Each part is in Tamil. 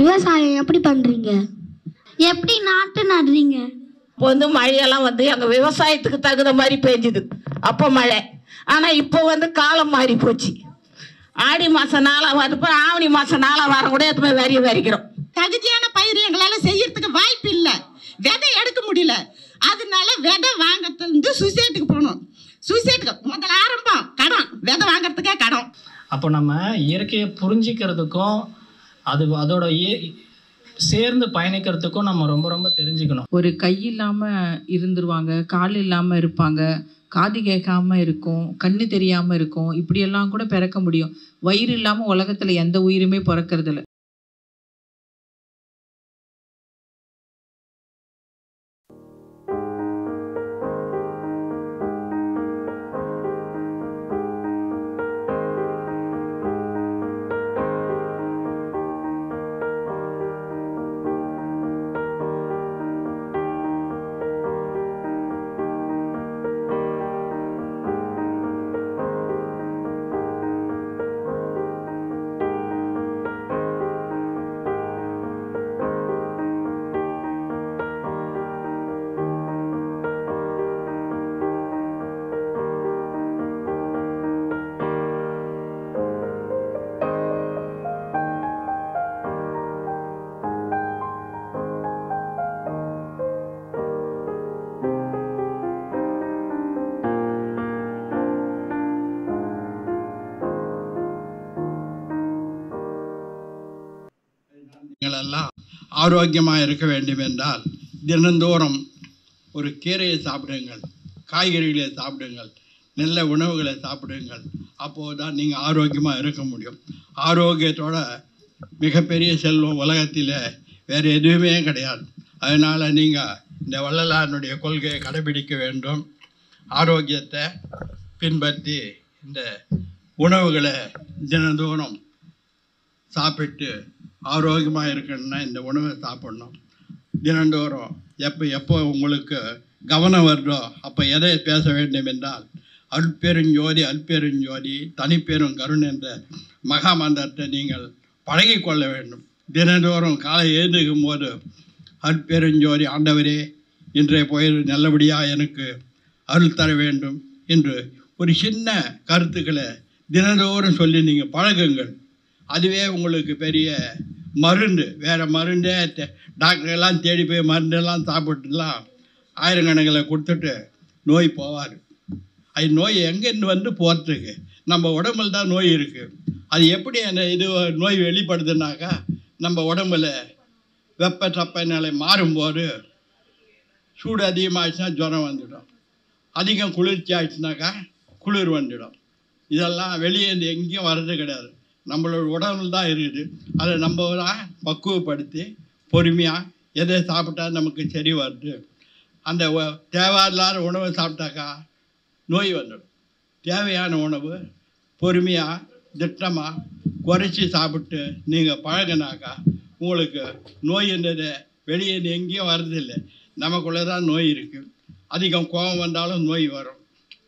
விவசாயம் எப்படி பண்ணுறீங்க எப்படி நாட்டு நடுறீங்க இப்போ வந்து மழையெல்லாம் வந்து எங்கள் விவசாயத்துக்கு தகுந்த மாதிரி பெஞ்சுது அப்போ மழை ஆனால் இப்போ வந்து காலம் மாறி போச்சு ஆடி மாதம் நாளாக வந்து இப்போ ஆவணி மாதம் நாளாக வர கூட எத்தனை வரி வரிக்கிறோம் தகுதியான பயிர் எங்களால் செய்யறதுக்கு வாய்ப்பு இல்லை விதை எடுக்க முடியல அதனால விதை வாங்கறது வந்து சுசைட்டுக்கு போகணும் சுசைட்டுக்கு முதல்ல ஆரம்பம் கடன் விதை வாங்குறதுக்கே கடன் அப்போ நம்ம இயற்கையை புரிஞ்சிக்கிறதுக்கும் அது அதோட இய- சேர்ந்து பயணிக்கிறதுக்கும் நம்ம ரொம்ப ரொம்ப தெரிஞ்சுக்கணும் ஒரு கை இல்லாம இருந்துருவாங்க கால் இல்லாம இருப்பாங்க காது கேட்காம இருக்கும் கண்ணு தெரியாம இருக்கும் இப்படியெல்லாம் கூட பிறக்க முடியும் வயிறு இல்லாம உலகத்துல எந்த உயிருமே பிறக்கிறது இல்ல நீங்களெல்லாம் ஆரோக்கியமாக இருக்க வேண்டும் என்றால் தினந்தோறும் ஒரு கீரையை சாப்பிடுங்கள் காய்கறிகளை சாப்பிடுங்கள் நல்ல உணவுகளை சாப்பிடுங்கள் அப்போது தான் நீங்கள் ஆரோக்கியமாக இருக்க முடியும் ஆரோக்கியத்தோட மிகப்பெரிய செல்வம் உலகத்தில் வேறு எதுவுமே கிடையாது அதனால் நீங்கள் இந்த வள்ளலாருடைய கொள்கையை கடைபிடிக்க வேண்டும் ஆரோக்கியத்தை பின்பற்றி இந்த உணவுகளை தினந்தோறும் சாப்பிட்டு ஆரோக்கியமாக இருக்கணும்னா இந்த உணவை சாப்பிடணும் தினந்தோறும் எப்போ எப்போ உங்களுக்கு கவனம் வருதோ அப்போ எதை பேச வேண்டும் என்றால் அல்பெருஞ்சோதி அல்பெருஞ்சோதி தனிப்பெரும் கருண் என்ற மகா மந்திரத்தை நீங்கள் பழகிக் கொள்ள வேண்டும் தினந்தோறும் காலை எழுந்துக்கும் போது அல்பெருஞ்சோதி ஆண்டவரே இன்றைய பொழுது நல்லபடியாக எனக்கு அருள் தர வேண்டும் என்று ஒரு சின்ன கருத்துக்களை தினந்தோறும் சொல்லி நீங்கள் பழகுங்கள் அதுவே உங்களுக்கு பெரிய மருந்து வேறு மருந்தே தே- டாக்டர் எல்லாம் தேடி போய் மருந்தெல்லாம் சாப்பிட்டுலாம் ஆயிரக்கணக்கில் கொடுத்துட்டு நோய் போவார் அது நோய் எங்கேருந்து வந்து போகிறதுக்கு நம்ம உடம்புல தான் நோய் இருக்குது அது எப்படி அந்த இது நோய் வெளிப்படுதுனாக்கா நம்ம உடம்புல வெப்ப தப்ப நிலை மாறும்போது சூடு அதிகமாகிடுச்சுன்னா ஜுரம் வந்துடும் அதிகம் குளிர்ச்சி ஆயிடுச்சுனாக்கா குளிர் வந்துடும் இதெல்லாம் வெளியே இருந்து எங்கேயும் வர்றது கிடையாது நம்மளோட உடம்புல தான் இருக்குது அதை நம்ம தான் பக்குவப்படுத்தி பொறுமையாக எதை சாப்பிட்டா நமக்கு சரி வருது அந்த உ- தேவையில்லாத உணவை சாப்பிட்டாக்கா நோய் வந்துடும் தேவையான உணவு பொறுமையாக திட்டமாக குறைச்சி சாப்பிட்டு நீங்கள் பழகினாக்கா உங்களுக்கு நோய்ன்றது வெளியே இருந்து எங்கேயும் வர்றதில்லை நமக்குள்ளே தான் நோய் இருக்குது அதிகம் கோபம் வந்தாலும் நோய் வரும்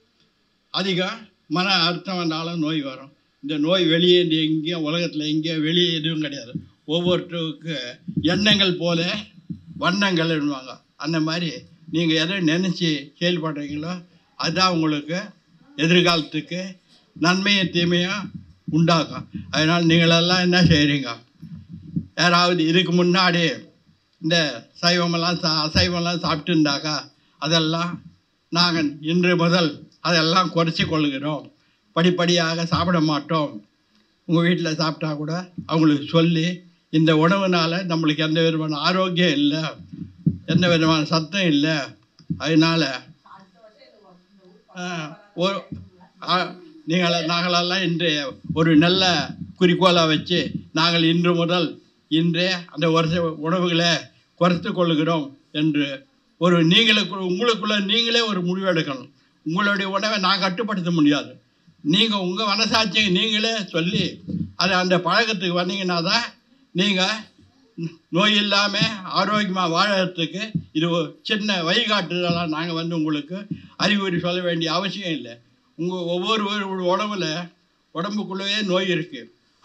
அதிகம் மன அர்த்தம் வந்தாலும் நோய் வரும் இந்த நோய் வெளியே இருந்து எங்கேயும் உலகத்தில் எங்கேயும் வெளியே எதுவும் கிடையாது ஒவ்வொருத்தருக்கு எண்ணங்கள் போல வண்ணங்கள் என்னவாங்க அந்த மாதிரி நீங்கள் எதை நினச்சி செயல்படுறீங்களோ அதுதான் உங்களுக்கு எதிர்காலத்துக்கு நன்மையும் தீமையும் உண்டாக்கும் அதனால் நீங்களெல்லாம் என்ன செய்கிறீங்க யாராவது இதுக்கு முன்னாடி இந்த சைவமெல்லாம் சா அசைவமெல்லாம் சாப்பிட்டு இருந்தாக்கா அதெல்லாம் நாங்கள் இன்று முதல் அதெல்லாம் குறைச்சி கொள்கிறோம் படிப்படியாக சாப்பிட மாட்டோம் உங்கள் வீட்டில் சாப்பிட்டா கூட அவங்களுக்கு சொல்லி இந்த உணவுனால நம்மளுக்கு எந்த விதமான ஆரோக்கியம் இல்லை எந்த விதமான சத்தம் இல்லை அதனால் ஒரு நீங்கள் நாங்களெல்லாம் இன்று ஒரு நல்ல குறிக்கோளாக வச்சு நாங்கள் இன்று முதல் இன்றே அந்த வருஷ உணவுகளை குறைத்து கொள்கிறோம் என்று ஒரு நீங்களுக்கு உங்களுக்குள்ள நீங்களே ஒரு முடிவு எடுக்கணும் உங்களுடைய உணவை நான் கட்டுப்படுத்த முடியாது நீங்கள் உங்கள் மனசாட்சியை நீங்களே சொல்லி அதை அந்த பழக்கத்துக்கு வந்தீங்கன்னா தான் நீங்கள் நோய் இல்லாமல் ஆரோக்கியமாக வாழறதுக்கு இது ஒரு சின்ன வழிகாட்டுதலாக நாங்கள் வந்து உங்களுக்கு அறிகுறி சொல்ல வேண்டிய அவசியம் இல்லை உங்கள் ஒவ்வொரு ஒரு உடம்புல உடம்புக்குள்ளேயே நோய் இருக்குது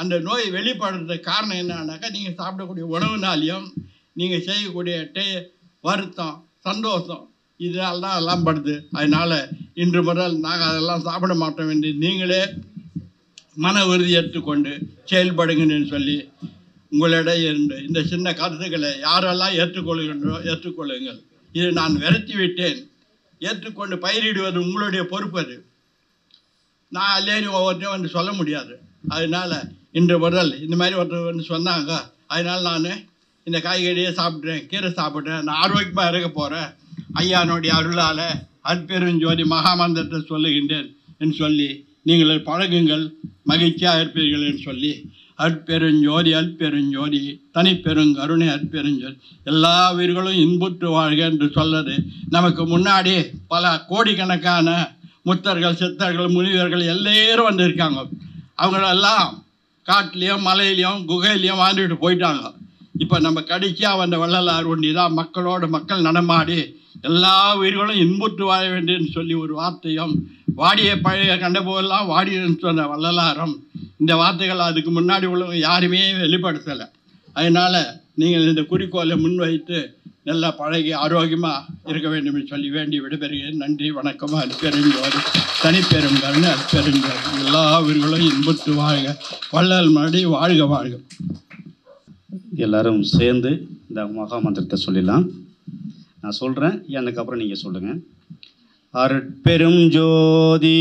அந்த நோய் வெளிப்படுறதுக்கு காரணம் என்னன்னாக்கா நீங்கள் சாப்பிடக்கூடிய உணவுனாலையும் நீங்கள் செய்யக்கூடிய டே வருத்தம் சந்தோஷம் இதனால தான் எல்லாம் படுது அதனால் இன்று முதல் நாங்கள் அதெல்லாம் சாப்பிட மாட்டோம் என்று நீங்களே மன உறுதி ஏற்றுக்கொண்டு செயல்படுங்கன்னு சொல்லி உங்களிடம் இருந்து இந்த சின்ன கருத்துக்களை யாரெல்லாம் ஏற்றுக்கொள்கின்றோ ஏற்றுக்கொள்ளுங்கள் இது நான் விரட்டி விட்டேன் ஏற்றுக்கொண்டு பயிரிடுவது உங்களுடைய பொறுப்பு அது நான் அல்லேரி ஒவ்வொருத்தையும் வந்து சொல்ல முடியாது அதனால் இன்று முதல் இந்த மாதிரி ஒருத்தர் வந்து சொன்னாங்க அதனால் நான் இந்த காய்கறியை சாப்பிட்றேன் கீரை சாப்பிட்றேன் நான் ஆரோக்கியமாக இருக்க போகிறேன் ஐயானுடைய அருளால் அற்பெருஞ்சோதி மகாமந்திரத்தை சொல்லுகின்றேன் என்று சொல்லி நீங்கள் பழகுங்கள் மகிழ்ச்சியாக இருப்பீர்கள் என்று சொல்லி அற்பெருஞ்சோதி அற்பெருஞ்சோதி தனிப்பெருங்கருணை அற்பெருஞ்சோதி எல்லா உயிர்களும் இன்புற்று வாழ்க என்று சொல்லது நமக்கு முன்னாடி பல கோடிக்கணக்கான முத்தர்கள் சித்தர்கள் முனிவர்கள் எல்லாரும் வந்திருக்காங்க அவங்களெல்லாம் காட்டுலேயும் மலையிலையும் குகையிலையும் வாழ்ந்துட்டு போயிட்டாங்க இப்போ நம்ம கடைசியாக வந்த வள்ளலார் ஒண்டி தான் மக்களோடு மக்கள் நடமாடி எல்லா உயிர்களும் இன்புற்று வாழ வேண்டும்னு சொல்லி ஒரு வார்த்தையும் வாடிய பழைய கண்ட போதெல்லாம் வாடியன்னு சொன்ன வள்ளலாரும் இந்த வார்த்தைகள் அதுக்கு முன்னாடி உள்ளவங்க யாருமே வெளிப்படுத்தலை அதனால் நீங்கள் இந்த குறிக்கோளை முன்வைத்து நல்லா பழகி ஆரோக்கியமாக இருக்க வேண்டும் என்று சொல்லி வேண்டி விடைபெறுகிறேன் நன்றி வணக்கம் அற்பெருஞ்சோதி தனிப்பெரும் கருணை அற்பெருஞ்சோதி எல்லா உயிர்களும் இன்புற்று வாழ்க வள்ளல் மறுபடி வாழ்க வாழ்க எல்லாரும் சேர்ந்து இந்த மகா மந்திரத்தை சொல்லிடலாம் நான் சொல்கிறேன் எனக்கு அப்புறம் நீங்கள் சொல்லுங்கள் அருட்பெரும் ஜோதி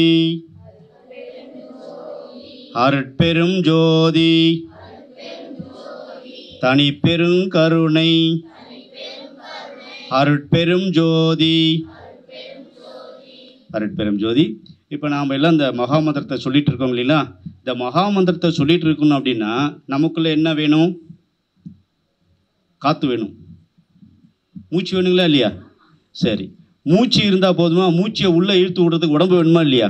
அருட்பெரும் ஜோதி தனிப்பெரும் கருணை அருட்பெரும் ஜோதி அருட்பெரும் ஜோதி இப்போ நாம் எல்லாம் இந்த மகா மந்திரத்தை சொல்லிட்டு இருக்கோம் இல்லைங்களா இந்த மகா மந்திரத்தை சொல்லிட்டு இருக்கணும் அப்படின்னா நமக்குள்ள என்ன வேணும் காற்று வேணும் மூச்சு வேணுங்களா இல்லையா சரி மூச்சு இருந்தால் போதுமா மூச்சை உள்ளே இழுத்து விடுறதுக்கு உடம்பு வேணுமா இல்லையா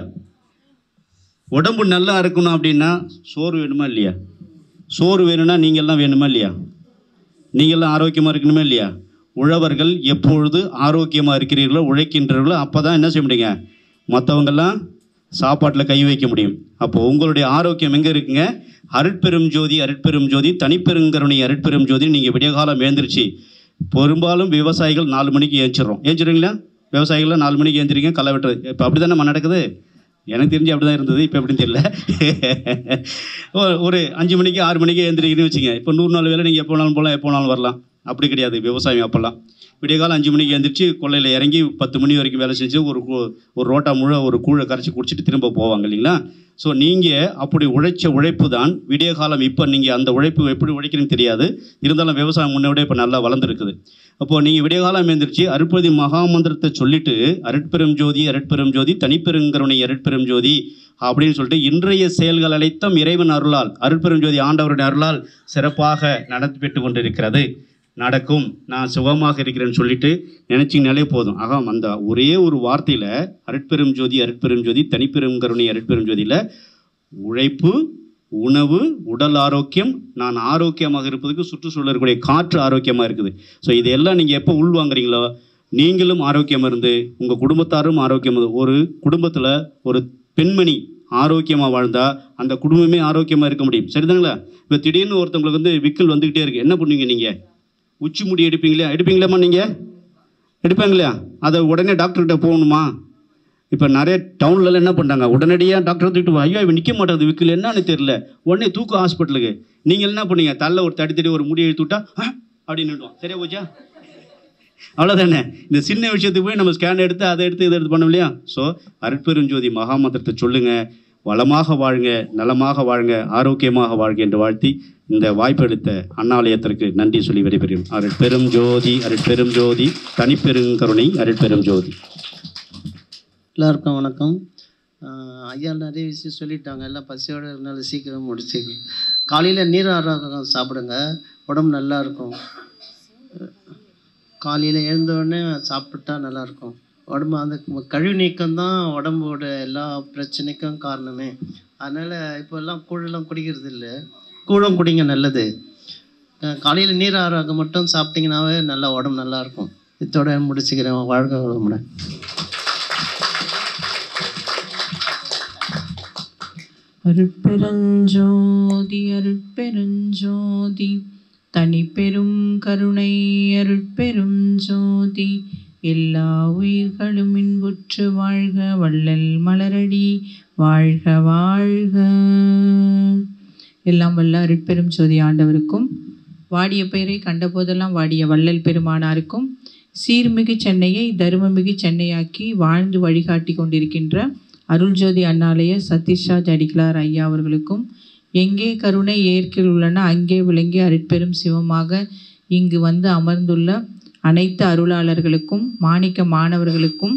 உடம்பு நல்லா இருக்கணும் அப்படின்னா சோறு வேணுமா இல்லையா சோறு வேணும்னா நீங்கள்லாம் வேணுமா இல்லையா நீங்கள்லாம் ஆரோக்கியமாக இருக்கணுமா இல்லையா உழவர்கள் எப்பொழுது ஆரோக்கியமாக இருக்கிறீர்களோ உழைக்கின்றீர்களோ அப்போ தான் என்ன செய்ய முடியுங்க மற்றவங்கெல்லாம் சாப்பாட்டில் கை வைக்க முடியும் அப்போது உங்களுடைய ஆரோக்கியம் எங்கே இருக்குங்க அருட்பெரும் ஜோதி அருட்பெரும் ஜோதி தனிப்பெருங்கருணை அருட்பெரும் ஜோதி நீங்கள் விடிய காலம் ஏந்திரிச்சு பெரும்பாலும் விவசாயிகள் நாலு மணிக்கு ஏஞ்சிடுறோம் ஏஞ்சிடுறீங்களா விவசாயிகள்லாம் நாலு மணிக்கு ஏந்திரிங்க களை வெட்டுறது இப்போ அப்படி தானே நடக்குது எனக்கு தெரிஞ்சு அப்படி தான் இருந்தது இப்போ எப்படின்னு தெரியல ஒ- ஒரு அஞ்சு மணிக்கு ஆறு மணிக்கு எழுந்திரிக்கிறீங்கன்னு வச்சுங்க இப்போ நூறு நாள் வேலை நீங்கள் எப்போ வேணாலும் போகலாம் எப்போ வேணாலும் வரலாம் அப்படி கிடையாது விவசாயம் அப்போல்லாம் விடிய காலம் அஞ்சு மணிக்கு எழுந்திரிச்சு கொள்ளையில் இறங்கி பத்து மணி வரைக்கும் வேலை செஞ்சு ஒரு கு- ஒரு ரோட்டா முழு ஒரு கூழை கரைச்சி குடிச்சிட்டு திரும்ப போவாங்க இல்லைங்களா ஸோ நீங்கள் அப்படி உழைச்ச உழைப்பு தான் விடிய காலம் இப்போ நீங்கள் அந்த உழைப்பு எப்படி உழைக்கிறீங்கன்னு தெரியாது இருந்தாலும் விவசாயம் முன்ன விட இப்போ நல்லா வளர்ந்துருக்குது அப்போது நீங்கள் விடிய காலம் எழுந்திரிச்சு அருட்பதி மகாமந்திரத்தை சொல்லிட்டு அருட்பெரும் ஜோதி அருட்பெரும் ஜோதி தனிப்பெருங்கருணை அருட்பெரும் ஜோதி அப்படின்னு சொல்லிட்டு இன்றைய செயல்கள் அனைத்தும் இறைவன் அருளால் அருட்பெரும் ஜோதி ஆண்டவருடைய அருளால் சிறப்பாக நடந்துபெற்று கொண்டிருக்கிறது நடக்கும் நான் சுகமாக இருக்கிறேன்னு சொல்லிட்டு நினைச்சிங்கனாலே போதும் ஆக அந்த ஒரே ஒரு வார்த்தையில் அருட்பெரும் ஜோதி அருட்பெரும் ஜோதி தனிப்பெரும் கருணை அருட்பெரும் ஜோதியில் உழைப்பு உணவு உடல் ஆரோக்கியம் நான் ஆரோக்கியமாக இருப்பதுக்கு சுற்றுச்சூழல் இருக்கக்கூடிய காற்று ஆரோக்கியமாக இருக்குது ஸோ இதெல்லாம் நீங்கள் எப்போ உள்வாங்குறீங்களோ நீங்களும் ஆரோக்கியம் இருந்து உங்கள் குடும்பத்தாரும் ஆரோக்கியம் இருந்து ஒரு குடும்பத்தில் ஒரு பெண்மணி ஆரோக்கியமாக வாழ்ந்தா அந்த குடும்பமே ஆரோக்கியமாக இருக்க முடியும் சரிதாங்களா இப்போ திடீர்னு ஒருத்தவங்களுக்கு வந்து விக்கல் வந்துக்கிட்டே இருக்கு என்ன பண்ணுவீங்க நீங்கள் உச்சி முடி எடுப்பீங்களா எடுப்பீங்களாம்மா நீங்கள் எடுப்பாங்களா அதை உடனே டாக்டர்கிட்ட போகணுமா இப்போ நிறைய டவுன்லலாம் என்ன பண்ணுறாங்க உடனடியாக டாக்டர் தூக்கிட்டு வா. ஐயோ இவன் நிற்க மாட்டேங்குது விக்கல் என்னன்னு தெரியல உடனே தூக்கு ஹாஸ்பிட்டலுக்கு நீங்கள் என்ன பண்ணீங்க தள்ள ஒரு தடி தடி ஒரு முடி இழுத்து விட்டா "ஆ?" அப்படின்னு நின்றுவோம் சரியா போச்சா அவ்வளோதானே இந்த சின்ன விஷயத்துக்கு போய் நம்ம ஸ்கேன் எடுத்து அதை எடுத்து இதை எடுத்து பண்ணோம் இல்லையா ஸோ அருட்பெருஞ்சோதி மகாமந்திரத்தை சொல்லுங்க வளமாக வாழுங்க நலமாக வாழுங்க ஆரோக்கியமாக வாழ்க என்று வாழ்த்தி இந்த வாய்ப்பெடுத்த அண்ணாலயத்திற்கு நன்றி சொல்லி விடைபெறும் அருட்பெரும் ஜோதி அருட்பெரும் ஜோதி தனிப்பெருங்கருணை அருட்பெரும் ஜோதி எல்லாருக்கும் வணக்கம் ஆஹ் ஐயா நிறைய விஷயம் சொல்லிட்டாங்க எல்லாம் பசியோடு இருந்தாலும் சீக்கிரம் முடிச்சு காலையில் நீர் ஆரோக்கியம் சாப்பிடுங்க உடம்பு நல்லா இருக்கும் காலையில் எழுந்த உடனே சாப்பிட்டா நல்லா இருக்கும் உடம்பு அந்த கழிவு நீக்கம் தான் உடம்போட எல்லா பிரச்சனைக்கும் காரணமே அதனால் இப்போ எல்லாம் கூழெல்லாம் குடிக்கிறது இல்லை கூழும் குடிங்க நல்லது காலையில் நீர் ஆரோக்கியம் மட்டும் சாப்பிட்டீங்கன்னாவே நல்லா உடம்பு நல்லா இருக்கும் இதோட முடிச்சுக்கிறேன் வாழ்க வளமுடன் அருட்பெருஞ்சோதி அருட்பெருஞ்சோதி தனிப்பெரும் கருணை அருட்பெரும் ஜோதி எல்லா உயிர்களும் இன்புற்று வாழ்க வள்ளல் மலரடி வாழ்க வாழ்க எல்லாம் வல்ல அருட்பெரும் ஜோதி ஆண்டவருக்கும் வாடிய பெயரை கண்டபோதெல்லாம் வாடிய வள்ளல் பெருமானாருக்கும் சீர்மிகு சென்னையை தருமமிகு சென்னையாக்கி வாழ்ந்து வழிகாட்டி கொண்டிருக்கின்ற அருள்ஜோதி அண்ணாலய சதீஷ்ராஜ் அடிகளார் ஐயா அவர்களுக்கும் எங்கே கருணை ஏற்கில் உள்ளன அங்கே விளங்கி அருட்பெரும் சிவமாக இங்கு வந்து அமர்ந்துள்ள அனைத்து அருளாளர்களுக்கும் மாணிக்க மாணவர்களுக்கும்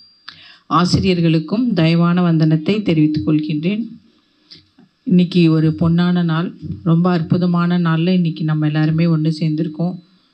ஆசிரியர்களுக்கும் தயவான வந்தனத்தை தெரிவித்துக் கொள்கின்றேன் இன்னைக்கு ஒரு பொன்னான நாள் ரொம்ப அற்புதமான நாளில் இன்னைக்கு நம்ம எல்லாருமே ஒன்று சேர்ந்திருக்கோம்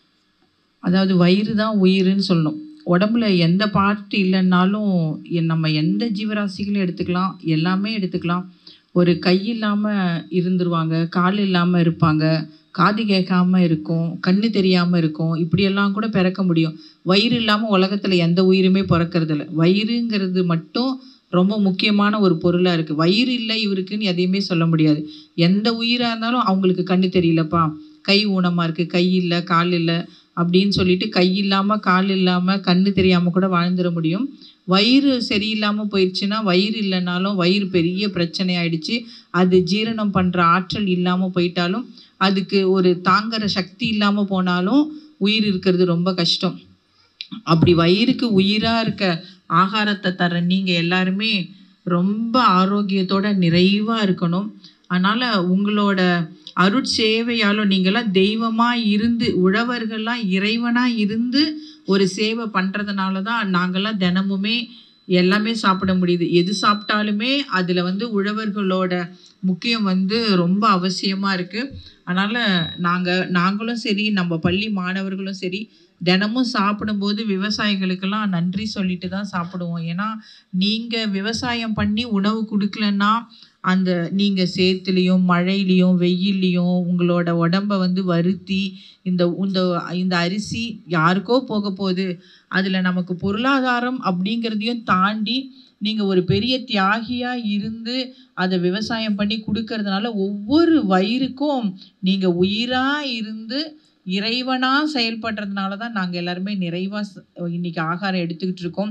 அதாவது வயிறு தான் உயிருன்னு சொல்லணும் உடம்புல எந்த பார்ட் இல்லைன்னாலும் எ- நம்ம எந்த ஜீவராசிகளும் எடுத்துக்கலாம் எல்லாமே எடுத்துக்கலாம் ஒரு கை இல்லாமல் இருந்துருவாங்க கால் இல்லாமல் இருப்பாங்க காது கேட்காம இருக்கும் கண்ணு தெரியாமல் இருக்கும் இப்படியெல்லாம் கூட பிறக்க முடியும் வயிறு இல்லாமல் உலகத்தில் எந்த உயிருமே பிறக்கறதில்ல வயிறுங்கிறது மட்டும் ரொம்ப முக்கியமான ஒரு பொருளாக இருக்குது வயிறு இல்லை இவருக்குன்னு எதையுமே சொல்ல முடியாது எந்த உயிராக இருந்தாலும் அவங்களுக்கு கண்ணு தெரியலப்பா கை ஊனமாக இருக்குது கை இல்லை கால் இல்லை அப்படின்னு சொல்லிட்டு கை இல்லாமல் கால் இல்லாமல் கண்ணு தெரியாமல் கூட வாழ்ந்துட முடியும் வயிறு சரியில்லாமல் போயிடுச்சுன்னா வயிறு இல்லைனாலும் வயிறு பெரிய பிரச்சனை ஆயிடுச்சு அது ஜீரணம் பண்ணுற ஆற்றல் இல்லாமல் போயிட்டாலும் அதுக்கு ஒரு தாங்குற சக்தி இல்லாமல் போனாலும் உயிர் இருக்கிறது ரொம்ப கஷ்டம் அப்படி வயிறுக்கு உயிராக இருக்க ஆகாரத்தை தர நீங்கள் எல்லாருமே ரொம்ப ஆரோக்கியத்தோட நிறைவாக இருக்கணும் அதனால் உங்களோட அருட்சேவையாலும் நீங்களாம் தெய்வமாக இருந்து உழவர்கள்லாம் இறைவனாக இருந்து ஒரு சேவை பண்ணுறதுனால தான் நாங்கள்லாம் தினமுமே எல்லாமே சாப்பிட முடியுது எது சாப்பிட்டாலுமே அதில் வந்து உழவர்களோட முக்கியம் வந்து ரொம்ப அவசியமாக இருக்குது அதனால் நாங்கள் நாங்களும் சரி நம்ம பள்ளி மாணவர்களும் சரி தினமும் சாப்பிடும்போது விவசாயிகளுக்கெல்லாம் நன்றி சொல்லிட்டு தான் சாப்பிடுவோம் ஏன்னா நீங்கள் விவசாயம் பண்ணி உணவு கொடுக்கலன்னா அந்த நீங்கள் சேத்துலேயும் மழையிலையும் வெயில்லையும் உங்களோட உடம்ப வந்து வருத்தி இந்த இந்த இந்த அரிசி யாருக்கோ போக போகுது அதில் நமக்கு பொருளாதாரம் அப்படிங்கிறதையும் தாண்டி நீங்கள் ஒரு பெரிய தியாகியாக இருந்து அதை விவசாயம் பண்ணி கொடுக்கறதுனால ஒவ்வொரு வயிறுக்கும் நீங்கள் உயிராக இருந்து இறைவனாக செயல்படுறதுனால தான் நாங்கள் எல்லாருமே நிறைவாக இன்னைக்கு ஆகாரம் எடுத்துக்கிட்டு இருக்கோம்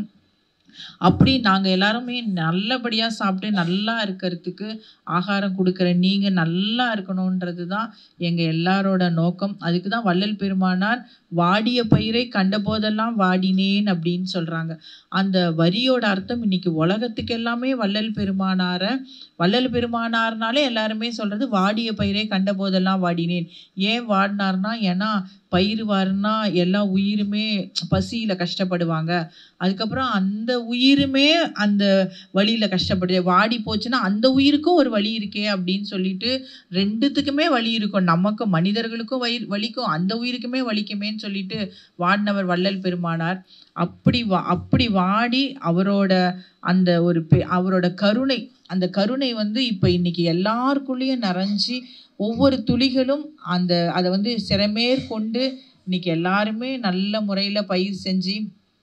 அப்படி நாங்கள் எல்லாருமே நல்லபடியாக சாப்பிட்டு நல்லா இருக்கிறதுக்கு ஆகாரம் கொடுக்குற நீங்கள் நல்லா இருக்கணுன்றது தான் எங்கள் எல்லாரோட நோக்கம் அதுக்கு தான் வள்ளல் பெருமானார் வாடிய பயிரை கண்டபோதெல்லாம் வாடினேன் அப்படின்னு சொல்கிறாங்க அந்த வரியோட அர்த்தம் இன்னைக்கு உலகத்துக்கு எல்லாமே வள்ளல் பெருமானாரை வள்ளல் பெருமானார்னாலே எல்லாருமே சொல்கிறது வாடிய பயிரை கண்டபோதெல்லாம் வாடினேன் ஏன் வாடினார்னா ஏன்னா பயிர் வாருனா எல்லா உயிருமே பசியில் கஷ்டப்படுவாங்க அதுக்கப்புறம் அந்த உயிருமே அந்த வழியில் கஷ்டப்படுது வாடி போச்சுன்னா அந்த உயிருக்கும் ஒரு வழி இருக்கே அப்படின்னு சொல்லிட்டு ரெண்டுத்துக்குமே வழி இருக்கும் நமக்கு மனிதர்களுக்கும் வயிறு வலிக்கும் அந்த உயிருக்குமே வலிக்குமேன்னு சொல்லிட்டு வாடினவர் வள்ளல் பெருமானார் அப்படி வா அப்படி வாடி அவரோட அந்த ஒரு பெ- அவரோட கருணை அந்த கருணை வந்து இப்போ இன்னைக்கு எல்லாருக்குள்ளேயும் நிறைஞ்சி ஒவ்வொரு துளிகளும் அந்த அதை வந்து சிறமேற்கொண்டு இன்னைக்கு எல்லாருமே நல்ல முறையில் பயிர் செஞ்சு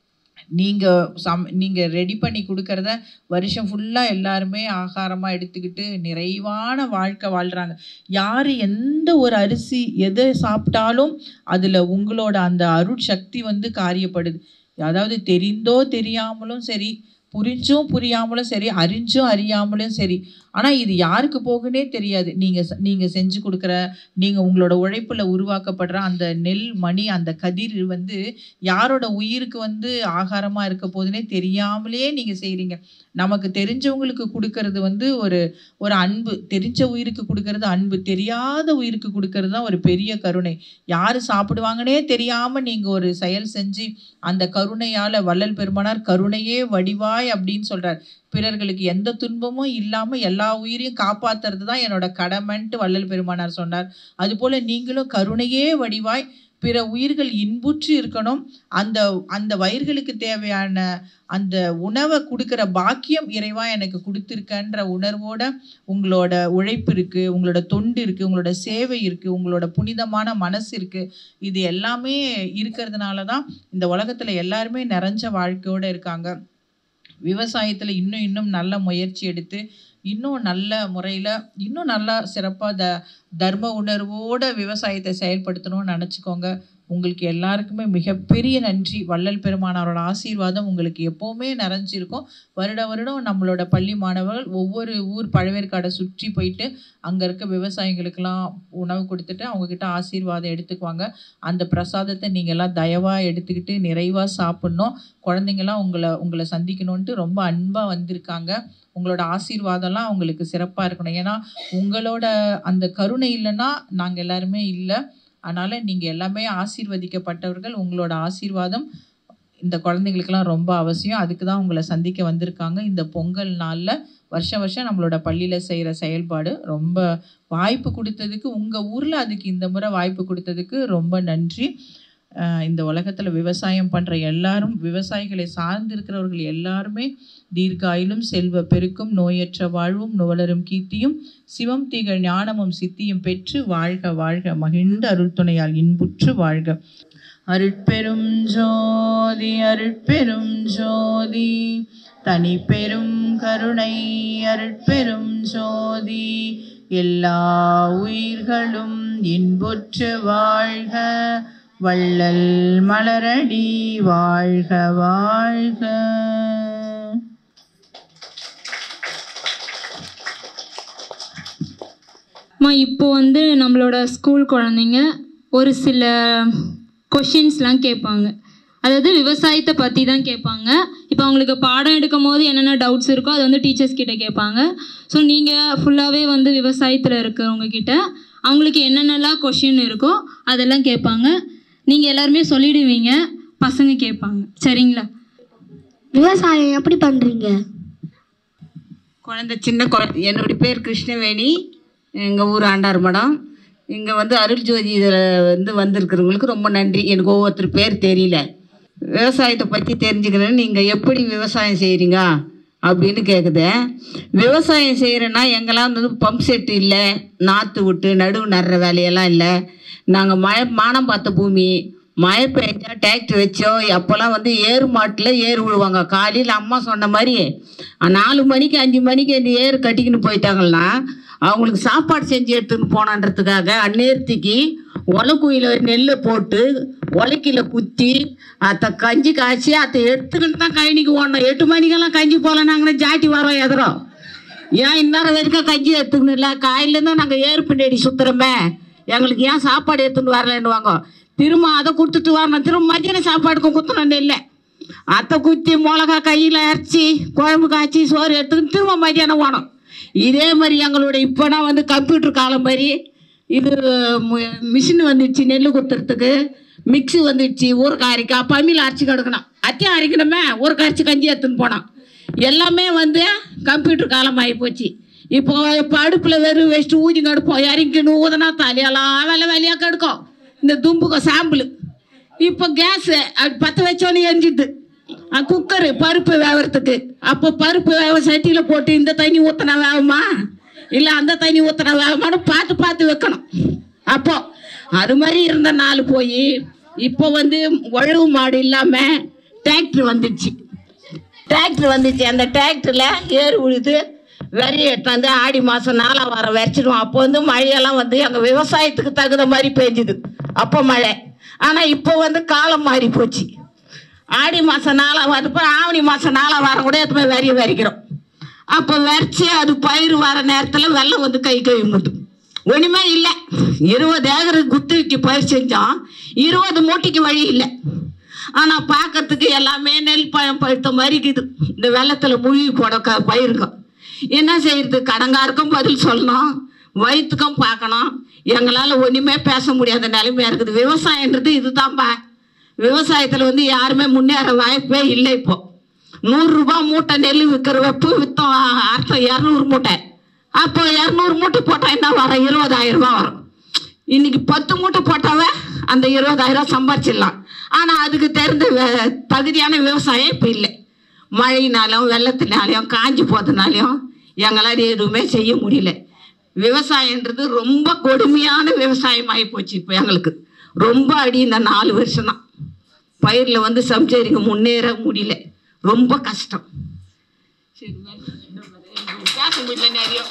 நீங்கள் சம் நீங்கள் ரெடி பண்ணி கொடுக்கறத வருஷம் ஃபுல்லாக எல்லாருமே ஆகாரமாக எடுத்துக்கிட்டு நிறைவான வாழ்க்கை வாழ்கிறாங்க யார் எந்த ஒரு அரிசி எதை சாப்பிட்டாலும் அதில் உங்களோட அந்த அருட்சக்தி வந்து காரியப்படுது அதாவது தெரிந்தோ தெரியாமலும் சரி புரிஞ்சும் புரியாமலும் சரி அறிஞ்சும் அறியாமலும் சரி ஆனால் இது யாருக்கு போகுன்னே தெரியாது நீங்கள் நீங்கள் செஞ்சு கொடுக்குற நீங்கள் உங்களோட உழைப்பில் உருவாக்கப்படுற அந்த நெல் மணி அந்த கதிர் வந்து யாரோட உயிருக்கு வந்து ஆகாரமாக இருக்க போகுதுன்னே தெரியாமலே நீங்கள் செய்கிறீங்க நமக்கு தெரிஞ்சவங்களுக்கு கொடுக்கறது வந்து ஒரு ஒரு அன்பு தெரிஞ்ச உயிருக்கு கொடுக்கறது அன்பு தெரியாத உயிருக்கு கொடுக்கறது தான் ஒரு பெரிய கருணை யார் சாப்பிடுவாங்கன்னே தெரியாமல் நீங்கள் ஒரு செயல் செஞ்சு அந்த கருணையால் வள்ளல் பெருமானார் கருணையே வடிவாய் அப்படின்னு சொல்கிறார் பிறர்களுக்கு எந்த துன்பமும் இல்லாமல் எல்லா உயிரையும் காப்பாத்துறது தான் என்னோட கடமைன்ட்டு வள்ளல் பெருமானார் சொன்னார் அதுபோல் நீங்களும் கருணையே வடிவாய் பிற உயிர்கள் இன்புற்று இருக்கணும் அந்த அந்த வயிர்களுக்கு தேவையான அந்த உணவை கொடுக்குற பாக்கியம் இறைவா எனக்கு கொடுத்துருக்கன்ற உணர்வோட உங்களோட உழைப்பு இருக்குது உங்களோட தொண்டு இருக்குது உங்களோட சேவை இருக்குது உங்களோட புனிதமான மனசு இருக்குது இது எல்லாமே இருக்கிறதுனால தான் இந்த உலகத்தில் எல்லாருமே நிறைஞ்ச வாழ்க்கையோடு இருக்காங்க விவசாயத்தில் இன்னும் இன்னும் நல்ல முயற்சி எடுத்து இன்னும் நல்ல முறையில் இன்னும் நல்லா சிறப்பாக த தர்ம உணர்வோட விவசாயத்தை செயல்படுத்தணும்னு நினச்சிக்கோங்க உங்களுக்கு எல்லாருக்குமே மிகப்பெரிய நன்றி வள்ளல் பெருமானாரோட ஆசீர்வாதம் உங்களுக்கு எப்போவுமே நிறைஞ்சிருக்கும் வருட வருடம் நம்மளோட பள்ளி மாணவர்கள் ஒவ்வொரு ஊர் பழவேற்காடை சுற்றி போயிட்டு அங்கே இருக்க விவசாயிகளுக்கெல்லாம் உணவு கொடுத்துட்டு அவங்கக்கிட்ட ஆசீர்வாதம் எடுத்துக்குவாங்க அந்த பிரசாதத்தை நீங்கள் எல்லாம் தயவாக எடுத்துக்கிட்டு நிறைவாக சாப்பிட்ணும் குழந்தைங்களாம் உங்களை உங்களை சந்திக்கணுன்ட்டு ரொம்ப அன்பாக வந்திருக்காங்க உங்களோட ஆசீர்வாதம்லாம் அவங்களுக்கு சிறப்பாக இருக்கணும் ஏன்னா உங்களோட அந்த கருணை இல்லைன்னா நாங்கள் எல்லாருமே இல்லை அதனால் நீங்கள் எல்லாமே ஆசீர்வதிக்கப்பட்டவர்கள் உங்களோட ஆசீர்வாதம் இந்த குழந்தைங்களுக்கெல்லாம் ரொம்ப அவசியம் அதுக்கு தான் உங்களை சந்திக்க வந்திருக்காங்க இந்த பொங்கல் நாளில் வருஷம் வருஷம் நம்மளோட பள்ளியில் செய்கிற செயல்பாடு ரொம்ப வாய்ப்பு கொடுத்ததுக்கு உங்கள் ஊரில் அதுக்கு இந்த முறை வாய்ப்பு கொடுத்ததுக்கு ரொம்ப நன்றி அஹ் இந்த உலகத்தில் விவசாயம் பண்ணுற எல்லாரும் விவசாயிகளை சார்ந்திருக்கிறவர்கள் எல்லாருமே தீர்க்காயிலும் செல்வ பெருக்கும் நோயற்ற வாழ்வும் நுவலரும் கீர்த்தியும் சிவம் திகழ் ஞானமும் சித்தியும் பெற்று வாழ்க வாழ்க மகிழ்ந்த அருள் துணையால் இன்புற்று வாழ்க அருட்பெரும் ஜோதி அருட்பெரும் ஜோதி தனி பெரும் கருணை அருட்பெரும் ஜோதி எல்லா உயிர்களும் இன்புற்று வாழ்க வள்ளல் மலரடி வாழ்க வாழ்க அம்மா இப்போ வந்து நம்மளோட ஸ்கூல் குழந்தைங்க ஒரு சில கொஷின்ஸ்லாம் கேட்பாங்க அதாவது விவசாயத்தை பற்றி தான் கேட்பாங்க இப்போ அவங்களுக்கு பாடம் எடுக்கும் போது என்னென்ன டவுட்ஸ் இருக்கோ அது வந்து டீச்சர்ஸ் கிட்ட கேட்பாங்க ஸோ நீங்கள் ஃபுல்லாகவே வந்து விவசாயத்தில் இருக்கிறவங்க கிட்ட அவங்களுக்கு என்னென்னலாம் கொஷின் இருக்கோ அதெல்லாம் கேட்பாங்க நீங்கள் எல்லாருமே சொல்லிடுவீங்க பசங்க கேட்பாங்க சரிங்களா விவசாயம் எப்படி பண்றீங்க குழந்தை சின்ன குழந்தை என்னுடைய பேர் கிருஷ்ணவேணி எங்கள் ஊர் ஆண்டார் மடம் இங்கே வந்து அருள் ஜோதி இதில் வந்து வந்திருக்கிறவங்களுக்கு ரொம்ப நன்றி எனக்கு ஒவ்வொருத்தர் பேர் தெரியல விவசாயத்தை பற்றி தெரிஞ்சுக்கிறேன் நீங்கள் எப்படி விவசாயம் செய்கிறீங்க அப்படின்னு கேட்குது விவசாயம் செய்கிறேன்னா எங்கெல்லாம் வந்து பம்ப் செட்டு இல்லை நாற்று விட்டு நடுவு நடுற வேலையெல்லாம் இல்லை நாங்கள் மழை மானம் பார்த்த பூமி மழை பெஞ்சா டிராக்டர் வச்சோ அப்போல்லாம் வந்து ஏறு மாட்டில் ஏறு விழுவாங்க காலையில் அம்மா சொன்ன மாதிரி நாலு மணிக்கு அஞ்சு மணிக்கு இந்த ஏறு கட்டிக்கின்னு போயிட்டாங்கன்னா அவங்களுக்கு சாப்பாடு செஞ்சு எடுத்துன்னு போனான்றதுக்காக அந்நேரத்துக்கு உலக்குயில் நெல்லை போட்டு உலக்கில குத்தி அத்தை கஞ்சி காய்ச்சி அத்தை எடுத்துக்கிட்டு தான் கழனிக்கு ஓடணும் எட்டு மணிக்கெல்லாம் கஞ்சி போகல நாங்கள் ஜாட்டி வரோம் எதிரோம் ஏன் இந்நேரம் வரைக்கும் கஞ்சி எடுத்துக்கணும் இல்லை காயிலேருந்து நாங்கள் ஏறு பின்னாடி சுற்றுறோமே எங்களுக்கு ஏன் சாப்பாடு எடுத்துன்னு வரலன்னுவாங்க திரும்ப அதை கொடுத்துட்டு வரணும் திரும்ப மத்தியானம் சாப்பாடுக்கும் குத்தணும் இல்லை அத்தை குத்தி மிளகா கையில் அரைச்சி குழம்பு காய்ச்சி சோறு எடுத்துக்கிட்டு திரும்ப மத்தியானம் போனோம் இதே மாதிரி எங்களோட இப்போனா வந்து கம்ப்யூட்டர் காலம் மாதிரி இது மிஷின் வந்துடுச்சு நெல் குத்துறதுக்கு மிக்ஸி வந்துடுச்சு ஊறுகாய் அரைக்கா பம்மியில் அரைச்சி கிடக்கணும் அத்தையும் அரைக்கணுமே ஊறுகாய் அரைச்சி கஞ்சி எடுத்துன்னு போனோம் எல்லாமே வந்து கம்ப்யூட்டர் காலம் ஆகி போச்சு இப்போ இப்போ அடுப்பில் வெறும் வச்சுட்டு ஊதி கடுப்போம் இறங்கின்னு ஊதுனா தலையெல்லாம் வேலை வேலையாக கெடுக்கும் இந்த தும்புக்கு சாம்பிள் இப்போ கேஸு அது பற்ற வச்சோன்னே எரிஞ்சிது குக்கரு பருப்பு வேவறதுக்கு அப்போ பருப்பு வேவ சட்டியில் போட்டு இந்த தண்ணி ஊற்றினா வேகுமா இல்லை அந்த தண்ணி ஊற்றினா வேகுமான்னு பார்த்து பார்த்து வைக்கணும் அப்போ அது மாதிரி இருந்த நாள் போய் இப்போ வந்து உழவு மாடு இல்லாமல் டிராக்டர் வந்துடுச்சு டிராக்டர் வந்துச்சு அந்த டிராக்டரில் ஏறு உழுது வெறி எடுத்தாந்து ஆடி மாதம் நாலாம் வாரம் விரைச்சிடுவோம் அப்போ வந்து மழையெல்லாம் வந்து எங்கள் விவசாயத்துக்கு தகுந்த மாதிரி பெஞ்சுது அப்போ மழை ஆனால் இப்போ வந்து காலம் மாறி போச்சு ஆடி மாதம் நாலாம் வாரம் இப்போ ஆவணி மாதம் நாலாம் வாரம் கூட எடுத்து போய் வெறிய வெறிக்கிறோம் அப்போ விரைச்சி அது பயிர் வர நேரத்தில் வெள்ளம் வந்து கை கழுவிமுது ஒன்றுமே இல்லை இருபது ஏக்கர் குத்துக்கு பயிர் செஞ்சோம் இருபது மூட்டைக்கு வழி இல்லை ஆனால் பார்க்கறதுக்கு எல்லாமே நெல் பழம் பழுத்த மாதிரி இருக்குது இந்த வெள்ளத்தில் முழுகி போட க பயிருக்கும் என்ன செய்யறது கடங்காருக்கும் பதில் சொல்லணும் வயிற்றுக்கும் பார்க்கணும் எங்களால் ஒன்றுமே பேச முடியாத நிலைமையா இருக்குது விவசாயன்றது இதுதான்ப்பா விவசாயத்தில் வந்து யாருமே முன்னேற வாய்ப்பே இல்லை இப்போ நூறுரூபா மூட்டை நெல் விற்கிற வெப்பு விற்றோம் அர்த்தம் இரநூறு மூட்டை அப்போ இரநூறு மூட்டை போட்டால் என்ன வரும் இருபதாயிரம் ரூபாய் வரும் இன்னைக்கு பத்து மூட்டை போட்டாவே அந்த இருபதாயிரம் சம்பாரிச்சிடலாம் ஆனால் அதுக்கு தெரிந்த வே- தகுதியான விவசாயம் இப்போ இல்லை மழையினாலும் வெள்ளத்தினாலையும் காஞ்சி போகிறதுனாலையும் எங்களால் எதுவுமே செய்ய முடியல விவசாயன்றது ரொம்ப கொடுமையான விவசாயம் ஆகி போச்சு இப்போ எங்களுக்கு ரொம்ப அடி இந்த நாலு வருஷம் தான் பயிரில் வந்து சம்சாரிங்க முன்னேற முடியல ரொம்ப கஷ்டம் சரி பேச முடியல நிறைய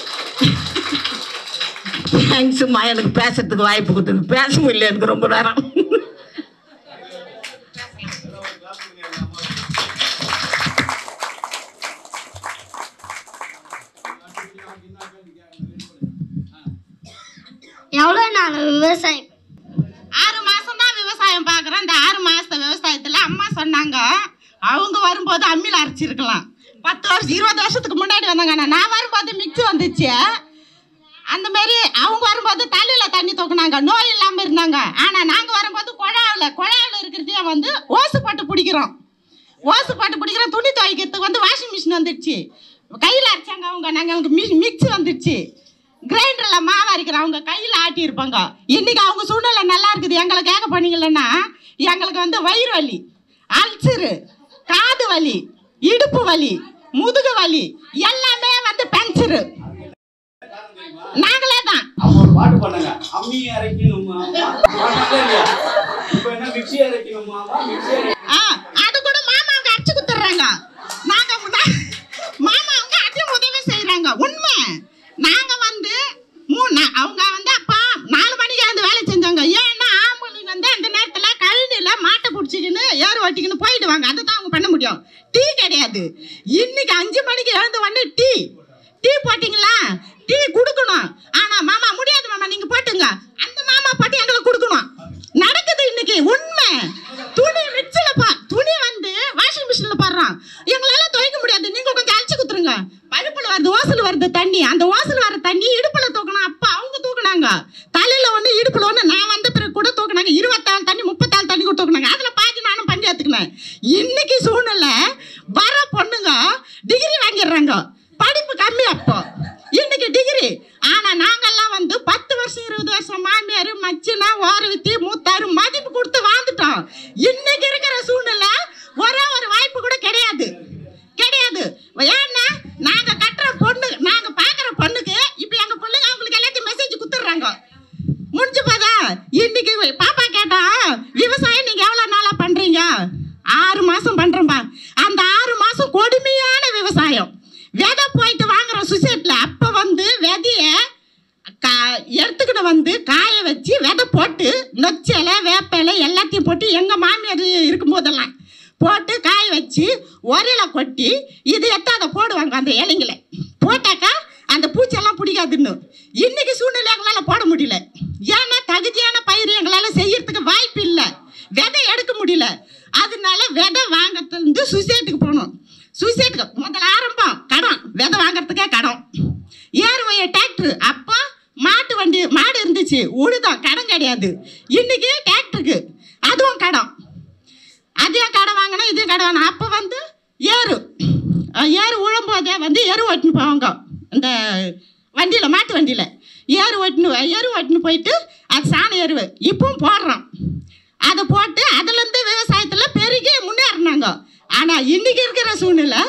தேங்க்ஸும்மா எனக்கு பேசுறதுக்கு வாய்ப்பு கொடுத்தது பேச முடியல எனக்கு ரொம்ப நேரம் எவ்வளோ நாள் விவசாயம் ஆறு மாசம் தான் விவசாயம் பார்க்குறேன் இந்த ஆறு மாச விவசாயத்துல அம்மா சொன்னாங்க அவங்க வரும்போது அம்மியில் அரைச்சிருக்கலாம் பத்து வருஷம் இருபது வருஷத்துக்கு முன்னாடி வந்தாங்க ஆனா நான் வரும்போது மிக்ஸி வந்துச்சு அந்த மாதிரி அவங்க வரும்போது தலையில தண்ணி தூக்குனாங்க நோய் இல்லாம இருந்தாங்க ஆனா நாங்க வரும்போது குழாவில் குழாவில் இருக்கிறதையே வந்து ஓசு போட்டு பிடிக்கிறோம் ஓசு போட்டு பிடிக்கிறோம் துணி துவைக்கிறதுக்கு வந்து வாஷிங் மிஷின் வந்துடுச்சு கையில் அரைச்சாங்க அவங்க நாங்கள் மி மிக்ஸி வந்துடுச்சு கிரைண்டரில் மாவு அரைக்கிறோம் அவங்க கையில் ஆட்டியிருப்பாங்க இன்னைக்கு அவங்க சூழ்நிலை நல்லா இருக்குது எங்களை கேட்க போனீங்களன்னா எங்களுக்கு வந்து வயிறு வலி அல்சரு காது வலி இடுப்பு வலி முதுகு வலி எல்லாமே வந்து பென்சரு நாங்களே தான் அவங்க ஒரு பாட்டு பண்ணாங்க அம்மி அரைக்கணுமா இப்போ என்ன மிக்ஸி அரைக்கணுமாவா மிக்ஸி ஆ, அது கூட மாமா அவங்க அடிச்சு குத்துறாங்க நாங்க முத- மாமா அவங்க அடி உதவி செய்யறாங்க உண்மை நாங்க வந்து மூணு நா- அவங்க வந்து அப்பா நாலு மணிக்கு வந்து வேலை செஞ்சாங்க ஏன்னா ஆம்பளைங்க வந்து அந்த நேரத்துல கழனில மாட்டை பிடிச்சிக்கின்னு ஏறு ஓட்டிக்கின்னு போயிடுவாங்க அதுதான் அவங்க பண்ண முடியும் டீ கிடையாது இன்னைக்கு அஞ்சு மணிக்கு எழுந்து வந்து டீ டீ போட்டீங்களா டீ கொடுக்கணும் ஆனா மாமா முடியாது மாமா நீங்க போட்டுங்க அந்த மாமா போட்டு எங்களுக்கு கொடுக்கணும் நடக்குது இன்னைக்கு உண்மை துணி மிக்சில பா துணி வந்து வாஷிங் மிஷின்ல போடுறான் எங்களால துவைக்க முடியாது நீங்க கொஞ்சம் அழிச்சு குத்துருங்க பருப்புல வருது ஓசல் வருது தண்ணி அந்த ஓசல் வர தண்ணி இடுப்புல தூக்கணும் அப்பா அவங்க தூக்குனாங்க தலையில ஒண்ணு இடுப்புல ஒண்ணு நான் வந்த பிறகு கூட தூக்குனாங்க இருபத்தாறு தண்ணி முப்பத்தாறு தண்ணி கூட தூக்குனாங்க அதுல பாதி நானும் பஞ்சாயத்துக்குனேன் இன்னைக்கு சூழ்நிலை வர பொண்ணுங்க டிகிரி வாங்கிடுறாங்க படிப்பு கம்மி அப்போ இன்னைக்கு டிகிரி ஆனா நாங்கெல்லாம் வந்து பத்து வருஷம் இருபது வருஷம் மாமியார் மச்சினா ஓரவித்தி மூத்தாரு மதிப்பு கொடுத்து வாழ்ந்துட்டோம் இன்னைக்கு இருக்கிற சூழ்நிலை ஒரே ஒரு வாய்ப்பு கூட கிடையாது கிடையாது ஏன்னா நாங்க கட்டுற பொண்ணு நாங்க பாக்குற பொண்ணுக்கு இப்ப எங்க பிள்ளைங்க அவங்களுக்கு எல்லாத்தையும் மெசேஜ் குத்துடுறாங்க முடிஞ்சு போதா இன்னைக்கு பாப்பா கேட்டா விவசாயம் நீங்க எவ்வளவு நாளா பண்றீங்க ஆறு மாசம் பண்றோம்பா அந்த ஆறு மாசம் கொடுமையான விவசாயம் விதை போயிட்டு வாங்குறோம் சுசைட்ல அப்ப வந்து விதைய கா எடுத்துக்கிட்டு வந்து காய வச்சு விதை போட்டு நொச்சலை வேப்பலை எல்லாத்தையும் போட்டு எங்க மாமியார் இருக்கும்போதெல்லாம் போட்டு காய வச்சு உரையில கொட்டி இது எடுத்து அதை போடுவாங்க அந்த இலைங்களை போட்டாக்கா அந்த பூச்செல்லாம் பிடிக்காதுன்னு இன்னைக்கு சூழ்நிலை எங்களால் போட முடியல ஏன்னா தகுதியான பயிர் எங்களால் செய்யறதுக்கு வாய்ப்பு இல்லை விதை எடுக்க முடியல அதனால விதை வாங்கறதுலேருந்து சுசைட்டுக்கு போகணும் சுசைட்டுக்கு முதல்ல ஆரம்பம் கடன் விதை வாங்குறதுக்கே கடன் ஏர் வய டிராக்டர் அப்போ மாட்டு வண்டி மாடு இருந்துச்சு உழுதம் கடன் கிடையாது இன்னைக்கு டிராக்டருக்கு அதுவும் கடன் அதையும் கடை வாங்கினா இதையும் கடை வாங்கினா அப்போ வந்து ஏறு அஹ் ஏறு உழும்போதே வந்து எரு ஓட்டின்னு போவாங்க இந்த வண்டியில் மாட்டு வண்டியில் ஏறு ஓட்டின்னு எரு ஓட்டின்னு போயிட்டு அது சாண எருவு இப்பவும் போடுறோம் அதை போட்டு அதுலேருந்து விவசாயத்தில் பெருகி முன்னேறினாங்க ஆனால் இன்னைக்கு இருக்கிற சூழ்நிலை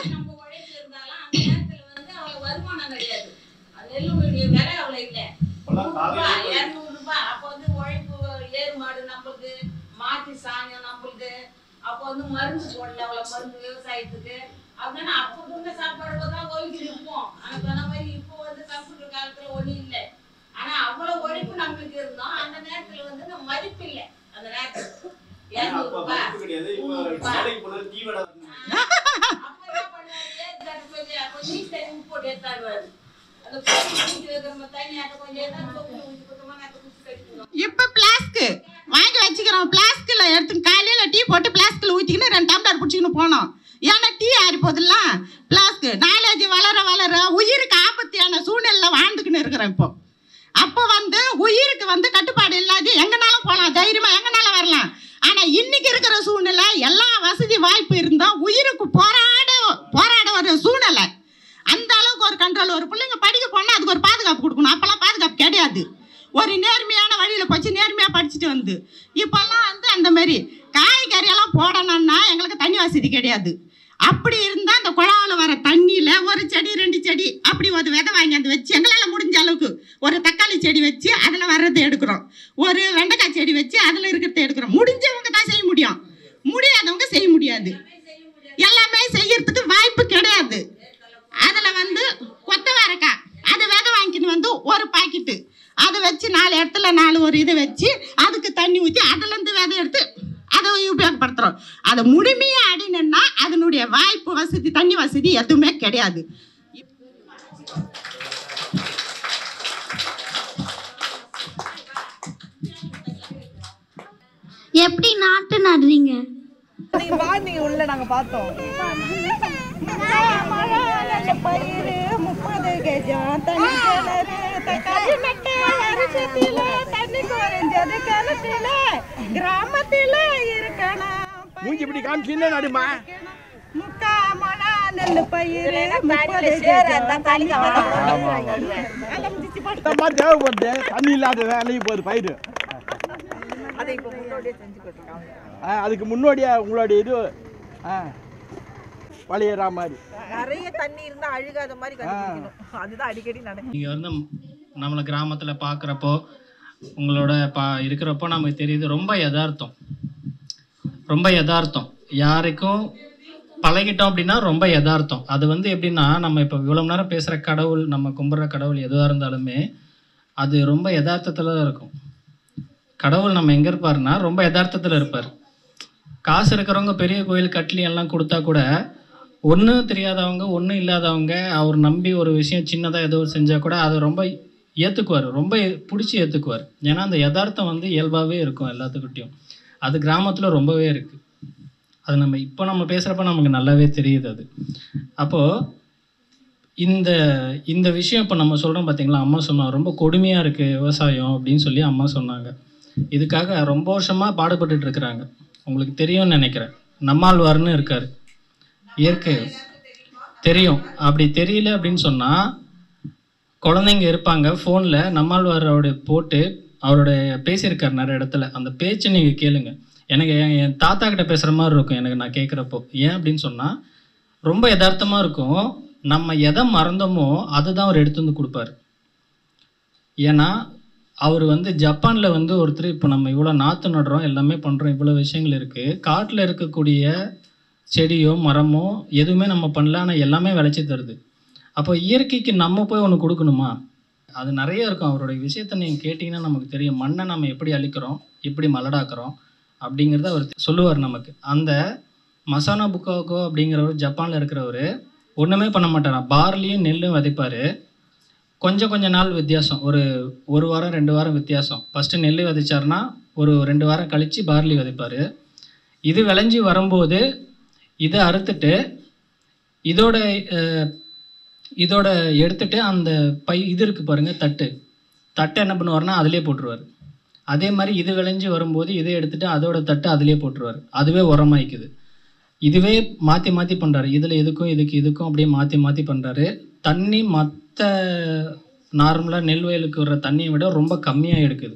மாட்டு சாணியம் நம்மளுக்கு அப்போ வந்து மருந்து போடல அவ்வளோ மருந்து விவசாயத்துக்கு அப்படின்னா அப்போ இருந்த சாப்பாடு தான் ஓய்வு இருப்போம் ஆனா சொன்ன மாதிரி இப்போ வந்து கம்ப்யூட்டர் காலத்துல ஒண்ணும் இல்லை ஆனா அவ்வளவு உழைப்பு நம்மளுக்கு இருந்தோம் அந்த நேரத்துல வந்து நம்ம மதிப்பு இல்லை அந்த நேரத்துல இருநூறு ரூபாய் கிடையாது இப்போ முந்நூறு ரூபாய். வேலைக்கு போனது தீவடை அப்ப என்ன பண்ணுவாரு? ஏத்து தட்டு சொல்லி, அப்ப நீர் தண்ணி உப்பு போட்டு எடுத்தாடுவாரு. அந்த கோழி குடிச்சு வைக்கிற தண்ணி அதை கொஞ்சம் எடுத்து தொட்டு ஊத்தி கொடுத்தோமா, அதை குடிச்சு கட்டிக்கணும். இப்போ பிளாஸ்க்கு வாங்கி வச்சுக்கிறோம் பிளாஸ்கில் எடுத்து காலையில் டீ போட்டு பிளாஸ்கில் ஊற்றிக்கின்னு ரெண்டு டம்ளர் பிடிச்சிக்கின்னு போனோம் ஏன்னா டீ ஆறி போதில்ல பிளாஸ்க்கு நாலேஜ் வளர வளர உயிருக்கு ஆபத்தியான சூழ்நிலை வாழ்ந்துக்கின்னு இருக்கிறோம் இப்போ அப்போ வந்து உயிருக்கு வந்து கட்டுப்பாடு இல்லாது எங்கனாலும் போகலாம் தைரியமாக எங்கனாலும் வரலாம் ஆனால் இன்னைக்கு இருக்கிற சூழ்நிலை எல்லா வசதி வாய்ப்பு இருந்தால் உயிருக்கு போராட போராட ஒரு சூழ்நிலை அந்த அளவுக்கு ஒரு கண்ட்ரோல் ஒரு பிள்ளைங்க படிக்க போனால் அதுக்கு ஒரு பாதுகாப்பு கொடுக்கணும் அப்போல்லாம் பாதுகாப்பு கிடையாது ஒரு நேர்மையான வழியில் போச்சு நேர்மையாக படிச்சுட்டு வந்து இப்போல்லாம் வந்து அந்த மாதிரி காய்கறியெல்லாம் போடணும்னா எங்களுக்கு தண்ணி வசதி கிடையாது அப்படி இருந்தால் அந்த குழாவில் வர தண்ணியில் ஒரு செடி ரெண்டு செடி அப்படி ஒரு விதை வாங்கி வந்து வச்சு எங்களால் முடிஞ்ச அளவுக்கு ஒரு தக்காளி செடி வச்சு அதில் வர்றதை எடுக்கிறோம் ஒரு வெண்டைக்காய் செடி வச்சு அதில் இருக்கிறத எடுக்கிறோம் முடிஞ்சவங்க தான் செய்ய முடியும் முடியாதவங்க செய்ய முடியாது எல்லாமே செய்யறதுக்கு வாய்ப்பு கிடையாது அதில் வந்து கொத்த அதை முழுமையாக அடினன்னா அதனுடைய வாய்ப்பு வசதி தண்ணி வசதி எதுவுமே கிடையாது எப்படி நாட்டு நடுறீங்க நீங்க பாத்தீங்க உள்ள நாங்க பார்த்தோம் பயிறு முப்பது கஜம் தண்ணி கிணறு தக்காளி நட்ட வருஷத்தில தண்ணி குறைஞ்சது கிணத்துல கிராமத்துல இருக்கணும் மூஞ்சி இப்படி காமிச்சின்னு நடுமா முக்கா மொளா நெல் பயிறு முப்பது கஜம் தண்ணி இந்த மாதிரி தேவைப்படுது தண்ணி இல்லாத வேலையும் போகுது பயிர் அதை இப்போ முன்னோடியே செஞ்சுக்கிட்டு இருக்காங்க ஆ, அதுக்கு முன்னோடியா உங்களுடைய இது ஆ பழையறா மாதிரி நிறைய தண்ணி இருந்தா அழுகாத மாதிரி கண்டுபிடிக்கணும் அதுதான் அடிக்கடி நடக்கும் நீங்கள் வந்து நம்மளை கிராமத்தில் பார்க்குறப்போ உங்களோட பா இருக்கிறப்போ நமக்கு தெரியுது ரொம்ப யதார்த்தம் ரொம்ப யதார்த்தம் யாருக்கும் பழகிட்டோம் அப்படின்னா ரொம்ப யதார்த்தம் அது வந்து எப்படின்னா நம்ம இப்போ இவ்வளோ நேரம் பேசுகிற கடவுள் நம்ம கும்பிட்ற கடவுள் எதுவாக இருந்தாலுமே அது ரொம்ப யதார்த்தத்தில் தான் இருக்கும் கடவுள் நம்ம எங்கே இருப்பாருன்னா ரொம்ப யதார்த்தத்தில் இருப்பார் காசு இருக்கிறவங்க பெரிய கோயில் கட்லி எல்லாம் கொடுத்தா கூட ஒன்றும் தெரியாதவங்க ஒன்றும் இல்லாதவங்க அவர் நம்பி ஒரு விஷயம் சின்னதாக ஏதோ செஞ்சால் கூட அதை ரொம்ப ஏற்றுக்குவார் ரொம்ப பிடிச்சி ஏற்றுக்குவார் ஏன்னா அந்த யதார்த்தம் வந்து இயல்பாகவே இருக்கும் எல்லாத்துக்கிட்டையும் அது கிராமத்தில் ரொம்பவே இருக்குது அது நம்ம இப்போ நம்ம பேசுகிறப்ப நமக்கு நல்லாவே தெரியுது அது அப்போது இந்த இந்த விஷயம் இப்போ நம்ம சொல்கிறோம் பார்த்தீங்களா அம்மா சொன்னாங்க ரொம்ப கொடுமையாக இருக்குது விவசாயம் அப்படின்னு சொல்லி அம்மா சொன்னாங்க இதுக்காக ரொம்ப வருஷமாக பாடுபட்டுட்டு இருக்கிறாங்க உங்களுக்கு தெரியும்னு நினைக்கிறேன் நம்மாழ்வார்னு இருக்கார் இயற்கை தெரியும் அப்படி தெரியல அப்படின்னு சொன்னால் குழந்தைங்க இருப்பாங்க ஃபோனில் நம்மாழ்வாரோட போட்டு அவரோட பேசியிருக்கார் நிறைய இடத்துல அந்த பேச்சை நீங்கள் கேளுங்க எனக்கு என் என் தாத்தா கிட்ட பேசுகிற மாதிரி இருக்கும் எனக்கு நான் கேட்குறப்போ ஏன் அப்படின்னு சொன்னால் ரொம்ப யதார்த்தமாக இருக்கும் நம்ம எதை மறந்தோமோ அதுதான் அவர் எடுத்து வந்து கொடுப்பாரு ஏன்னா அவர் வந்து ஜப்பானில் வந்து ஒருத்தர் இப்போ நம்ம இவ்வளோ நாற்று நடுறோம் எல்லாமே பண்ணுறோம் இவ்வளோ விஷயங்கள் இருக்குது காட்டில் இருக்கக்கூடிய செடியோ மரமோ எதுவுமே நம்ம பண்ணல ஆனால் எல்லாமே விளைச்சி தருது அப்போ இயற்கைக்கு நம்ம போய் ஒன்று கொடுக்கணுமா அது நிறைய இருக்கும் அவருடைய விஷயத்தை நீங்கள் கேட்டிங்கன்னா நமக்கு தெரியும் மண்ணை நம்ம எப்படி அழிக்கிறோம் எப்படி மலடாக்குறோம் அப்படிங்கிறத அவர் சொல்லுவார் நமக்கு அந்த மசானா புக்காக்கோ அப்படிங்கிறவர் ஜப்பானில் இருக்கிறவர் ஒன்றுமே பண்ண மாட்டாராம் பார்லியும் நெல்லும் விதைப்பார் கொஞ்சம் கொஞ்ச நாள் வித்தியாசம் ஒரு ஒரு வாரம் ரெண்டு வாரம் வித்தியாசம் ஃபஸ்ட்டு நெல் விதைச்சாருன்னா ஒரு ரெண்டு வாரம் கழித்து பார்லி விதைப்பார் இது விளைஞ்சி வரும்போது இதை அறுத்துட்டு இதோட அஹ், இதோட எடுத்துட்டு அந்த பை இது இருக்குது பாருங்கள் தட்டு தட்டை என்ன பண்ணுவார்னா அதிலே போட்டுருவார் அதே மாதிரி இது விளைஞ்சி வரும்போது இதை எடுத்துட்டு அதோட தட்டு அதிலே போட்டுருவார் அதுவே உரமாயிக்குது இதுவே மாற்றி மாற்றி பண்ணுறாரு இதில் இதுக்கும் இதுக்கு இதுக்கும் அப்படியே மாற்றி மாற்றி பண்ணுறாரு தண்ணி மற்ற நார்மலாக நெல் வயலுக்கு வர்ற தண்ணியை விட ரொம்ப கம்மியாக எடுக்குது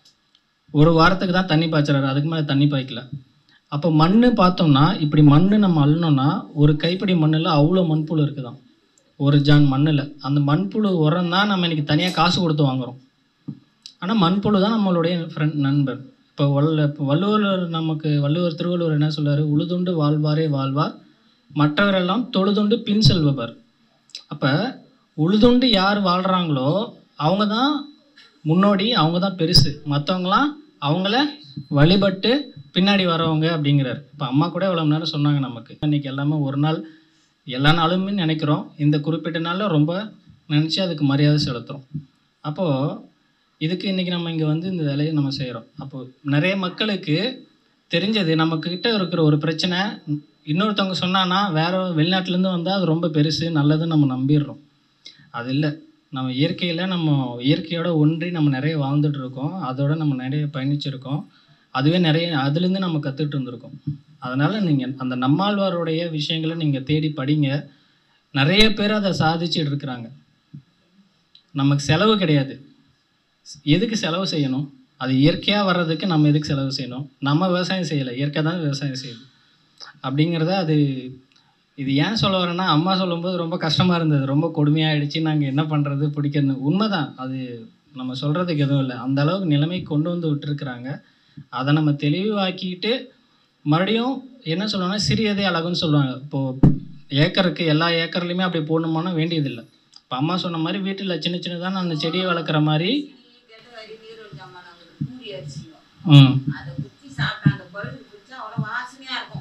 ஒரு வாரத்துக்கு தான் தண்ணி பாய்ச்சுறாரு அதுக்கு மேலே தண்ணி பாய்க்கல அப்போ மண் பார்த்தோம்னா இப்படி மண் நம்ம அள்ளணும்னா ஒரு கைப்பிடி மண்ணில் அவ்வளோ மண்புழு இருக்குதாம் ஒரு ஜான் மண்ணில் அந்த மண்புழு உரம் தான் நம்ம இன்னைக்கு தனியாக காசு கொடுத்து வாங்குறோம் ஆனால் மண்புழு தான் நம்மளுடைய ஃப்ரெண்ட் நண்பர் இப்போ வல்ல இப்போ வள்ளுவர் நமக்கு வள்ளுவர் திருவள்ளுவர் என்ன சொல்றாரு உழுதுண்டு வாழ்வாரே வாழ்வார் மற்றவரெல்லாம் தொழுதுண்டு பின் செல்பவர் அப்போ உழுதுண்டு யார் வாழ்கிறாங்களோ அவங்க தான் முன்னோடி அவங்க தான் பெருசு மற்றவங்களாம் அவங்கள வழிபட்டு பின்னாடி வரவங்க அப்படிங்கிறார் இப்போ அம்மா கூட இவ்வளோ நேரம் சொன்னாங்க நமக்கு இன்னைக்கு எல்லாமே ஒரு நாள் எல்லா நாளுமே நினைக்கிறோம் இந்த குறிப்பிட்ட நாளில் ரொம்ப நினச்சி அதுக்கு மரியாதை செலுத்துகிறோம் அப்போது இதுக்கு இன்றைக்கி நம்ம இங்கே வந்து இந்த வேலையை நம்ம செய்கிறோம் அப்போது நிறைய மக்களுக்கு தெரிஞ்சது நம்மக்கிட்ட இருக்கிற ஒரு பிரச்சனை இன்னொருத்தவங்க சொன்னான்னா வேற வெளிநாட்டிலேருந்து வந்தால் அது ரொம்ப பெருசு நல்லதுன்னு நம்ம நம்பிடுறோம் அது இல்லை நம்ம இயற்கையில் நம்ம இயற்கையோட ஒன்றி நம்ம நிறைய வாழ்ந்துட்டு இருக்கோம் அதோட நம்ம நிறைய பயணிச்சிருக்கோம் அதுவே நிறைய அதுலேருந்து நம்ம கற்றுட்டு இருந்திருக்கோம் அதனால் நீங்கள் அந்த நம்மாழ்வாருடைய விஷயங்களை நீங்கள் தேடி படிங்க நிறைய பேர் அதை சாதிச்சுட்டு இருக்கிறாங்க நமக்கு செலவு கிடையாது எதுக்கு செலவு செய்யணும் அது இயற்கையாக வர்றதுக்கு நம்ம எதுக்கு செலவு செய்யணும் நம்ம விவசாயம் செய்யலை இயற்கை தான் விவசாயம் செய்யுது அப்படிங்கிறத அது இது ஏன் சொல்ல வரேன்னா அம்மா சொல்லும்போது ரொம்ப கஷ்டமாக இருந்தது ரொம்ப கொடுமையாயிடுச்சு நாங்கள் என்ன பண்ணுறது பிடிக்கிறது உண்மைதான் அது நம்ம சொல்கிறதுக்கு எதுவும் இல்லை அந்த அளவுக்கு நிலைமை கொண்டு வந்து விட்டுருக்குறாங்க அதை நம்ம தெளிவாக்கிட்டு மறுபடியும் என்ன சொல்லுவாங்கன்னா சிறியதே அழகுன்னு சொல்லுவாங்க இப்போது ஏக்கருக்கு எல்லா ஏக்கர்லையுமே அப்படி போடணுமானா வேண்டியதில்லை இப்போ அம்மா சொன்ன மாதிரி வீட்டில் சின்ன சின்னதான அந்த செடியை வளர்க்குற மாதிரி ம் அதை குத்தி சாப்பிட்டா அந்த பழுது குடிச்சா அவ்வளோ வாசனையாக இருக்கும்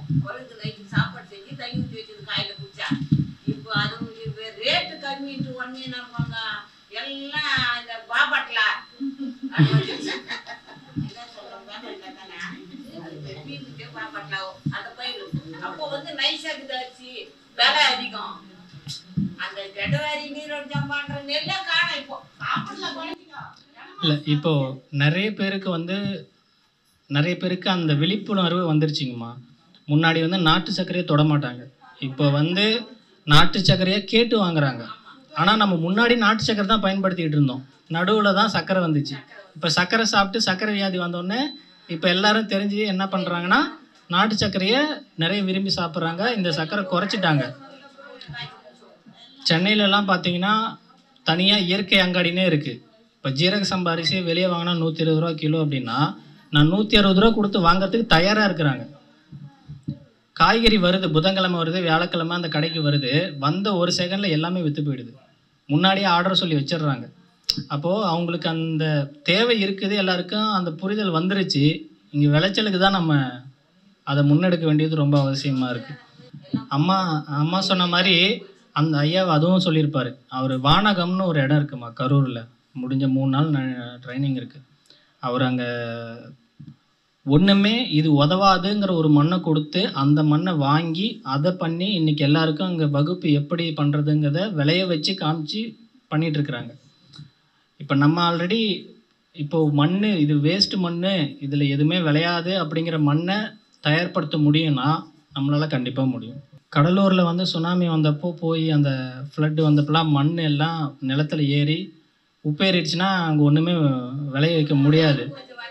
அப்போ வந்து நைஸா இதாச்சு விலை அதிகம் அந்த கெட்டவாரி நீரோட ஜம்பான்ற நெல்லை காணும் இப்போ சாப்பிடல குழந்தைங்க இல்லை இப்போ நிறைய பேருக்கு வந்து நிறைய பேருக்கு அந்த விழிப்புணர்வு வந்துருச்சுங்கம்மா முன்னாடி வந்து நாட்டு சர்க்கரையை தொட மாட்டாங்க இப்போ வந்து நாட்டு சர்க்கரையை கேட்டு வாங்குறாங்க ஆனால் நம்ம முன்னாடி நாட்டு சர்க்கரை தான் பயன்படுத்திக்கிட்டு இருந்தோம் நடுவில் தான் சர்க்கரை வந்துச்சு இப்போ சர்க்கரை சாப்பிட்டு சர்க்கரை வியாதி வந்தோடனே இப்போ எல்லாரும் தெரிஞ்சு என்ன பண்ணுறாங்கன்னா நாட்டு சர்க்கரையை நிறைய விரும்பி சாப்பிட்றாங்க இந்த சர்க்கரை குறைச்சிட்டாங்க சென்னையிலலாம் பார்த்தீங்கன்னா தனியாக இயற்கை அங்காடினே இருக்குது இப்போ ஜீரக சம்பா அரிசியை வெளியே வாங்கினா நூற்றி இருபது ரூபா கிலோ அப்படின்னா நான் நூற்றி அறுபது ரூபா கொடுத்து வாங்குறதுக்கு தயாராக இருக்கிறாங்க காய்கறி வருது புதன்கிழமை வருது வியாழக்கிழமை அந்த கடைக்கு வருது வந்த ஒரு செகண்டில் எல்லாமே விற்று போயிடுது முன்னாடியே ஆர்டர் சொல்லி வச்சிடுறாங்க அப்போது அவங்களுக்கு அந்த தேவை இருக்குது எல்லாருக்கும் அந்த புரிதல் வந்துருச்சு இங்கே விளைச்சலுக்கு தான் நம்ம அதை முன்னெடுக்க வேண்டியது ரொம்ப அவசியமாக இருக்குது அம்மா அம்மா சொன்ன மாதிரி அந்த ஐயா அதுவும் சொல்லியிருப்பாரு அவர் வானகம்னு ஒரு இடம் இருக்குமா கரூரில் முடிஞ்ச மூணு நாள் ட்ரைனிங் இருக்குது அவர் அங்கே ஒன்றுமே இது உதவாதுங்கிற ஒரு மண்ணை கொடுத்து அந்த மண்ணை வாங்கி அதை பண்ணி இன்னைக்கு எல்லாருக்கும் அங்கே வகுப்பு எப்படி பண்ணுறதுங்கிறத விளைய வச்சு காமிச்சு பண்ணிட்டு இருக்கிறாங்க இப்போ நம்ம ஆல்ரெடி இப்போ மண் இது வேஸ்ட் மண் இதில் எதுவுமே விளையாது அப்படிங்கிற மண்ணை தயார்படுத்த முடியும்னா நம்மளால் கண்டிப்பாக முடியும் கடலூரில் வந்து சுனாமி வந்தப்போ போய் அந்த ஃப்ளட்டு வந்தப்பெல்லாம் மண் எல்லாம் நிலத்துல ஏறி உப்பேறிடுச்சுன்னா அங்கே ஒன்றுமே விளைய வைக்க முடியாது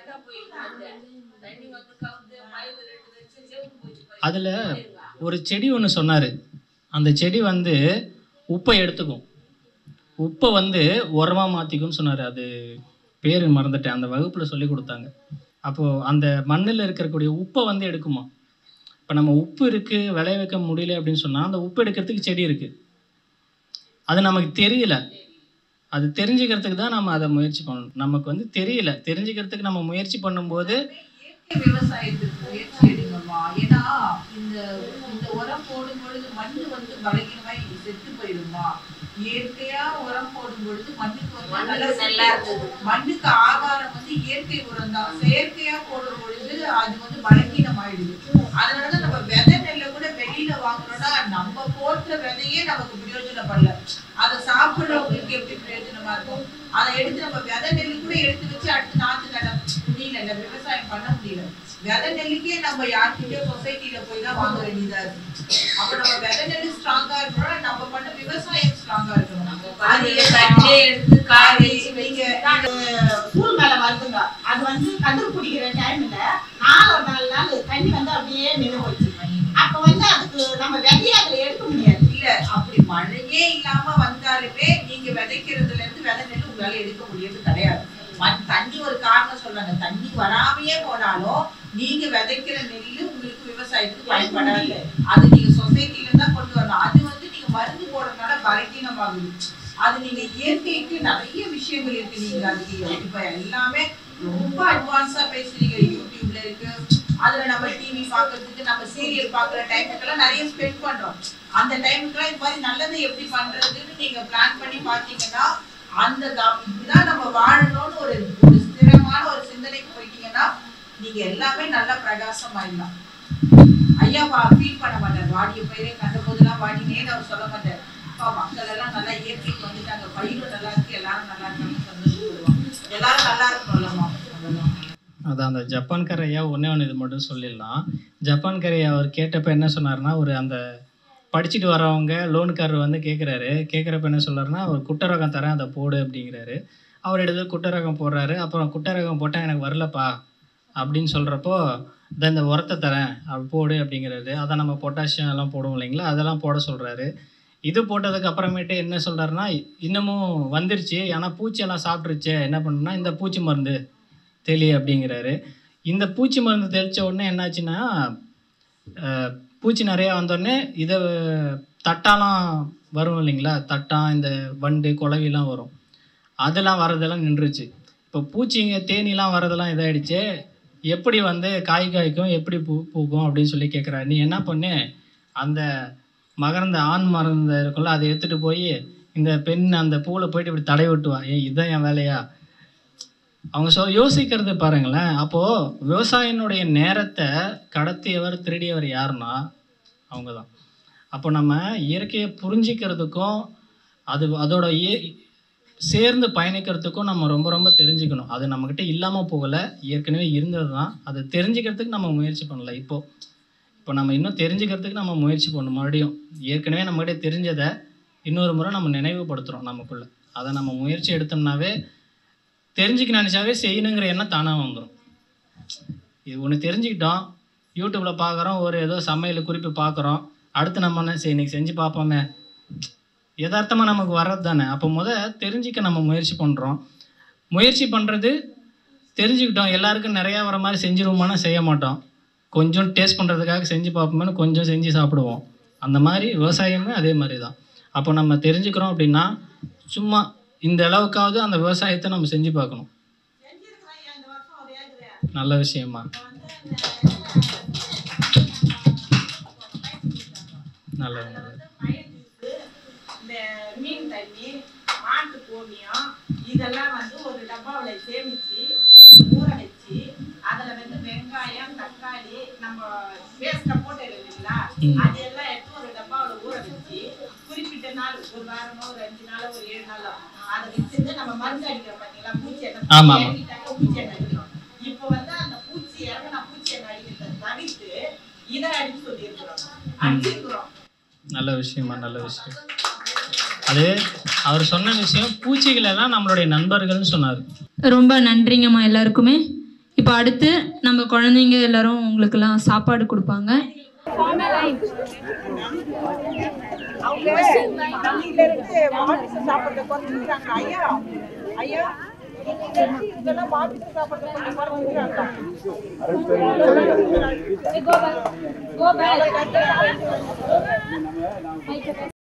அதில் ஒரு செடி ஒன்று சொன்னார் அந்த செடி வந்து உப்பை எடுத்துக்கும் உப்பை வந்து உரமாக மாற்றிக்கும்னு சொன்னார் அது பேர் மறந்துட்டேன் அந்த வகுப்பில் சொல்லி கொடுத்தாங்க அப்போது அந்த மண்ணில் இருக்கக்கூடிய உப்பை வந்து எடுக்குமா இப்போ நம்ம உப்பு இருக்குது விளைய வைக்க முடியல அப்படின்னு சொன்னால் அந்த உப்பு எடுக்கிறதுக்கு செடி இருக்குது அது நமக்கு தெரியல அது தெரிஞ்சுக்கிறதுக்கு தான் நம்ம அதை முயற்சி பண்ணணும் நமக்கு வந்து தெரியல தெரிஞ்சுக்கிறதுக்கு நம்ம முயற்சி பண்ணும்போது விவசாயத்துக்கு முயற்சி எடுங்கம்மா ஏன்னா இந்த இந்த உரம் போடும் பொழுது மண்ணு வந்து பலகீனமாய் செத்து போயிடுமா இயற்கையா உரம் போடும் பொழுது மண்ணுக்கு வந்து மண்ணுக்கு நல்ல நல்லா இருந்தது. மண்ணுக்கு ஆகாரம் வந்து இயற்கை உரம் தான் செயற்கையா போடும் பொழுது அது வந்து பலகீனம் ஆயிடுது அதனாலதான் நம்ம விதை நெல்லை கூட வெளியில வாங்குறோம்னா நம்ம போட்ட விதையே நமக்கு பிரயோஜனப்படல அதை சாப்பிடுறவங்களுக்கு எப்படி பிரயோஜனமா இருக்கும் அதை எடுத்து நம்ம விதை நெல்லு கூட எடுத்து வச்சு அடுத்து நாத்து நட முடியல இல்ல விவசாயம் பண்ண முடியல விதை நெல்லுக்கே நம்ம யார்கிட்டயோ சொசைட்டில போய் தான் வாங்க வேண்டியதா இருக்கு அப்ப நம்ம விதை நெல்லு ஸ்ட்ராங்கா இருக்கணும் நம்ம பண்ண விவசாயம் ஸ்ட்ராங்கா இருக்கணும் அது தட்டிலே எடுத்து காய வச்சு நீங்க ஸ்கூல் மேல வருதுங்க அது வந்து கதிர் குடிக்கிற டைம்ல நாலு நாலு நாள் தண்ணி வந்து அப்படியே நின்று போச்சு அப்ப வந்து அதுக்கு நம்ம விதையை அதுல எடுக்க முடியாது இல்ல அப்படி மழையே இல்லாம வந்தாலுமே நீங்க விதைக்கிறதுல இருந்து விதை நெல் உங்களால எடுக்க முடியாது கிடையாது மண் தண்ணி ஒரு காரணம் சொல்றாங்க தண்ணி வராமையே போனாலும் நீங்க விதைக்கிற நெல்லு உங்களுக்கு விவசாயத்துக்கு பயன்படாது அது நீங்க சொசைட்டில தான் கொண்டு வரணும் அது வந்து நீங்க மருந்து போடுறதுனால பலகீனமாகுது அது நீங்க இயற்கைக்கு நிறைய விஷயங்கள் இருக்கு நீங்க அதுக்கு இப்ப எல்லாமே ரொம்ப அட்வான்ஸா பேசுறீங்க யூடியூப்ல இருக்கு அதுல நம்ம டிவி பாக்குறதுக்கு நம்ம சீரியல் பாக்குற டைமுக்கெல்லாம் நிறைய ஸ்பெண்ட் பண்றோம் அந்த டைமுக்குலாம் இது மாதிரி நல்லதை எப்படி பண்றதுன்னு நீங்க பிளான் பண்ணி பாத்தீங்கன்னா அந்த கா- இப்படிதான் நம்ம வாழணும்னு ஒரு ஒரு ஸ்திரமான ஒரு சிந்தனைக்கு போயிட்டீங்கன்னா நீங்க எல்லாமே நல்லா பிரகாசமாயிடலாம் ஐயா ஃபீல் பண்ண மாட்டார் வாடிய பயிரை கண்ட போதெல்லாம் வாடினேன்னு அவர் சொல்ல மாட்டார் அப்பா மக்கள் எல்லாம் நல்லா இயற்கைக்கு வந்துட்டாங்க பயிரும் நல்லா இருக்கு எல்லாரும் நல்லா இருக்காங்க சந்தோஷப்படுவாங்க எல்லாரும் நல்லா இருக்கணும்லம்மா அதெல்லாம் அதான் அந்த ஜப்பான்கார ஐயா ஒன்றே ஒன்று இது மட்டும் சொல்லிடலாம் ஜப்பான்கார ஐயா அவர் கேட்டப்ப என்ன சொன்னார்னா ஒரு அந்த படிச்சுட்டு வரவங்க லோனுக்காரர் வந்து கேட்குறாரு கேட்குறப்ப என்ன சொல்றாருன்னா ஒரு குட்டை ரகம் தரேன் அதை போடு அப்படிங்கிறாரு அவர் எடுத்து குட்டை ரகம் போடுறாரு அப்புறம் குட்டை ரகம் போட்டால் எனக்கு வரலப்பா அப்படின்னு சொல்கிறப்போ இந்த இந்த உரத்தை தரேன் அது போடு அப்படிங்கிறாரு அதை நம்ம பொட்டாசியம் எல்லாம் போடுவோம் இல்லைங்களா அதெல்லாம் போட சொல்கிறாரு இது போட்டதுக்கு அப்புறமேட்டு என்ன சொல்கிறாருன்னா இன்னமும் வந்துருச்சு ஆனால் பூச்சியெல்லாம் சாப்பிட்ருச்சே என்ன பண்ணுன்னா இந்த பூச்சி மருந்து தெளி அப்படிங்கிறாரு இந்த பூச்சி மருந்து தெளித்த உடனே என்னாச்சுன்னா அஹ், பூச்சி நிறையா வந்தோடனே இதை தட்டாலாம் வரும் இல்லைங்களா தட்டான் இந்த வண்டு குளவிலாம் வரும் அதெல்லாம் வரதெல்லாம் நின்றுச்சு இப்போ பூச்சிங்க தேனிலாம் வரதெல்லாம் இதாயிடுச்சு எப்படி வந்து காய் காய்க்கும் எப்படி பூ பூக்கும் அப்படின்னு சொல்லி கேட்குறாரு நீ என்ன பண்ணு அந்த மகரந்த ஆண் மருந்து இருக்கும்ல அதை எடுத்துகிட்டு போய் இந்த பெண் அந்த பூவில் போயிட்டு இப்படி தடை விட்டுவா ஏன் இதுதான் என் வேலையா அவங்க சொ யோசிக்கிறது பாருங்களேன் அப்போது விவசாயினுடைய நேரத்தை கடத்தியவர் திருடியவர் யாருன்னா அவங்க தான் அப்போ நம்ம இயற்கையை புரிஞ்சிக்கிறதுக்கும் அது அதோட இய- சேர்ந்து பயணிக்கிறதுக்கும் நம்ம ரொம்ப ரொம்ப தெரிஞ்சுக்கணும் அது நம்மக்கிட்ட இல்லாமல் போகலை ஏற்கனவே இருந்தது தான் அதை தெரிஞ்சுக்கிறதுக்கு நம்ம முயற்சி பண்ணல இப்போது இப்போ நம்ம இன்னும் தெரிஞ்சுக்கிறதுக்கு நம்ம முயற்சி பண்ணணும் மறுபடியும் ஏற்கனவே நம்மகிட்ட தெரிஞ்சதை இன்னொரு முறை நம்ம நினைவுபடுத்துகிறோம் நமக்குள்ளே அதை நம்ம முயற்சி எடுத்தோம்னாவே தெரிஞ்சுக்க நினச்சாவே செய்யணுங்கிற எண்ணம் தானாக வந்துடும் இது ஒன்று தெரிஞ்சுக்கிட்டோம் யூடியூப்பில் பார்க்குறோம் ஒரு ஏதோ சமையல் குறிப்பு பார்க்குறோம் அடுத்து நம்ம என்ன சரி இன்னைக்கு செஞ்சு பார்ப்போமே யதார்த்தமாக நமக்கு வர்றது தானே அப்போ முத தெரிஞ்சிக்க நம்ம முயற்சி பண்ணுறோம் முயற்சி பண்ணுறது தெரிஞ்சுக்கிட்டோம் எல்லாருக்கும் நிறையா வர மாதிரி செஞ்சிருவோமானா செய்ய மாட்டோம் கொஞ்சம் டேஸ்ட் பண்ணுறதுக்காக செஞ்சு பார்ப்போமேனு கொஞ்சம் செஞ்சு சாப்பிடுவோம் அந்த மாதிரி விவசாயமே அதே மாதிரி தான் அப்போ நம்ம தெரிஞ்சுக்கிறோம் அப்படின்னா சும்மா இந்த அளவுக்காவது அந்த விவசாயத்தை நம்ம செஞ்சு பார்க்கணும் நல்ல விஷயமா நல்லது நல்லது இந்த மீன் தண்ணி மாட்டு கோமியம் இதெல்லாம் வந்து ஒரு டப்பாவில் சேமிச்சு ஊற வச்சு அதில் வந்து வெங்காயம் தக்காளி நம்ம வேஸ்ட்டை போட்டு இல்லைங்களா ம். அதெல்லாம் எடுத்து ஒரு டப்பாவில் ஊற வச்சு குறிப்பிட்ட நாள் ஒரு வாரமோ ஒரு அஞ்சு நாளோ ஒரு ஏழு நாளோ அதை வச்சுட்டு நம்ம மருந்து அடிக்கிறோம் பார்த்தீங்களா பூச்சி எண்ணெய் ஆமா, ஆமா. இறங்கிட்டாக்க பூச்சி எண்ணெய் அடிக்கிறோம் இப்போ வந்து அந்த பூச்சி இறங்கின பூச்சி எண்ணெய் அடிக்கிறத தவிர்த்து இதை அடிச்சு சொல்லியிருக்கிறோம் அடிச்சிருக்கிறோம் நல்ல விஷயமா நல்ல விஷயம் அது அவர் சொன்ன விஷயம் பூச்சிகள் எல்லாம் நம்மளுடைய நண்பர்கள்னு சொன்னார் ரொம்ப நன்றிங்கம்மா எல்லாருக்குமே இப்போ அடுத்து நம்ம குழந்தைங்க எல்லாரும் உங்களுக்கெல்லாம் சாப்பாடு கொடுப்பாங்க அவங்க நம்மள இருந்து மாமிசம் சாப்பிடுறத குறைச்சிக்கிறாங்க ஐயா ஐயா இதெல்லாம் மாமிசம் சாப்பிடுறத கொஞ்சம் குறைச்சிக்கிறாங்க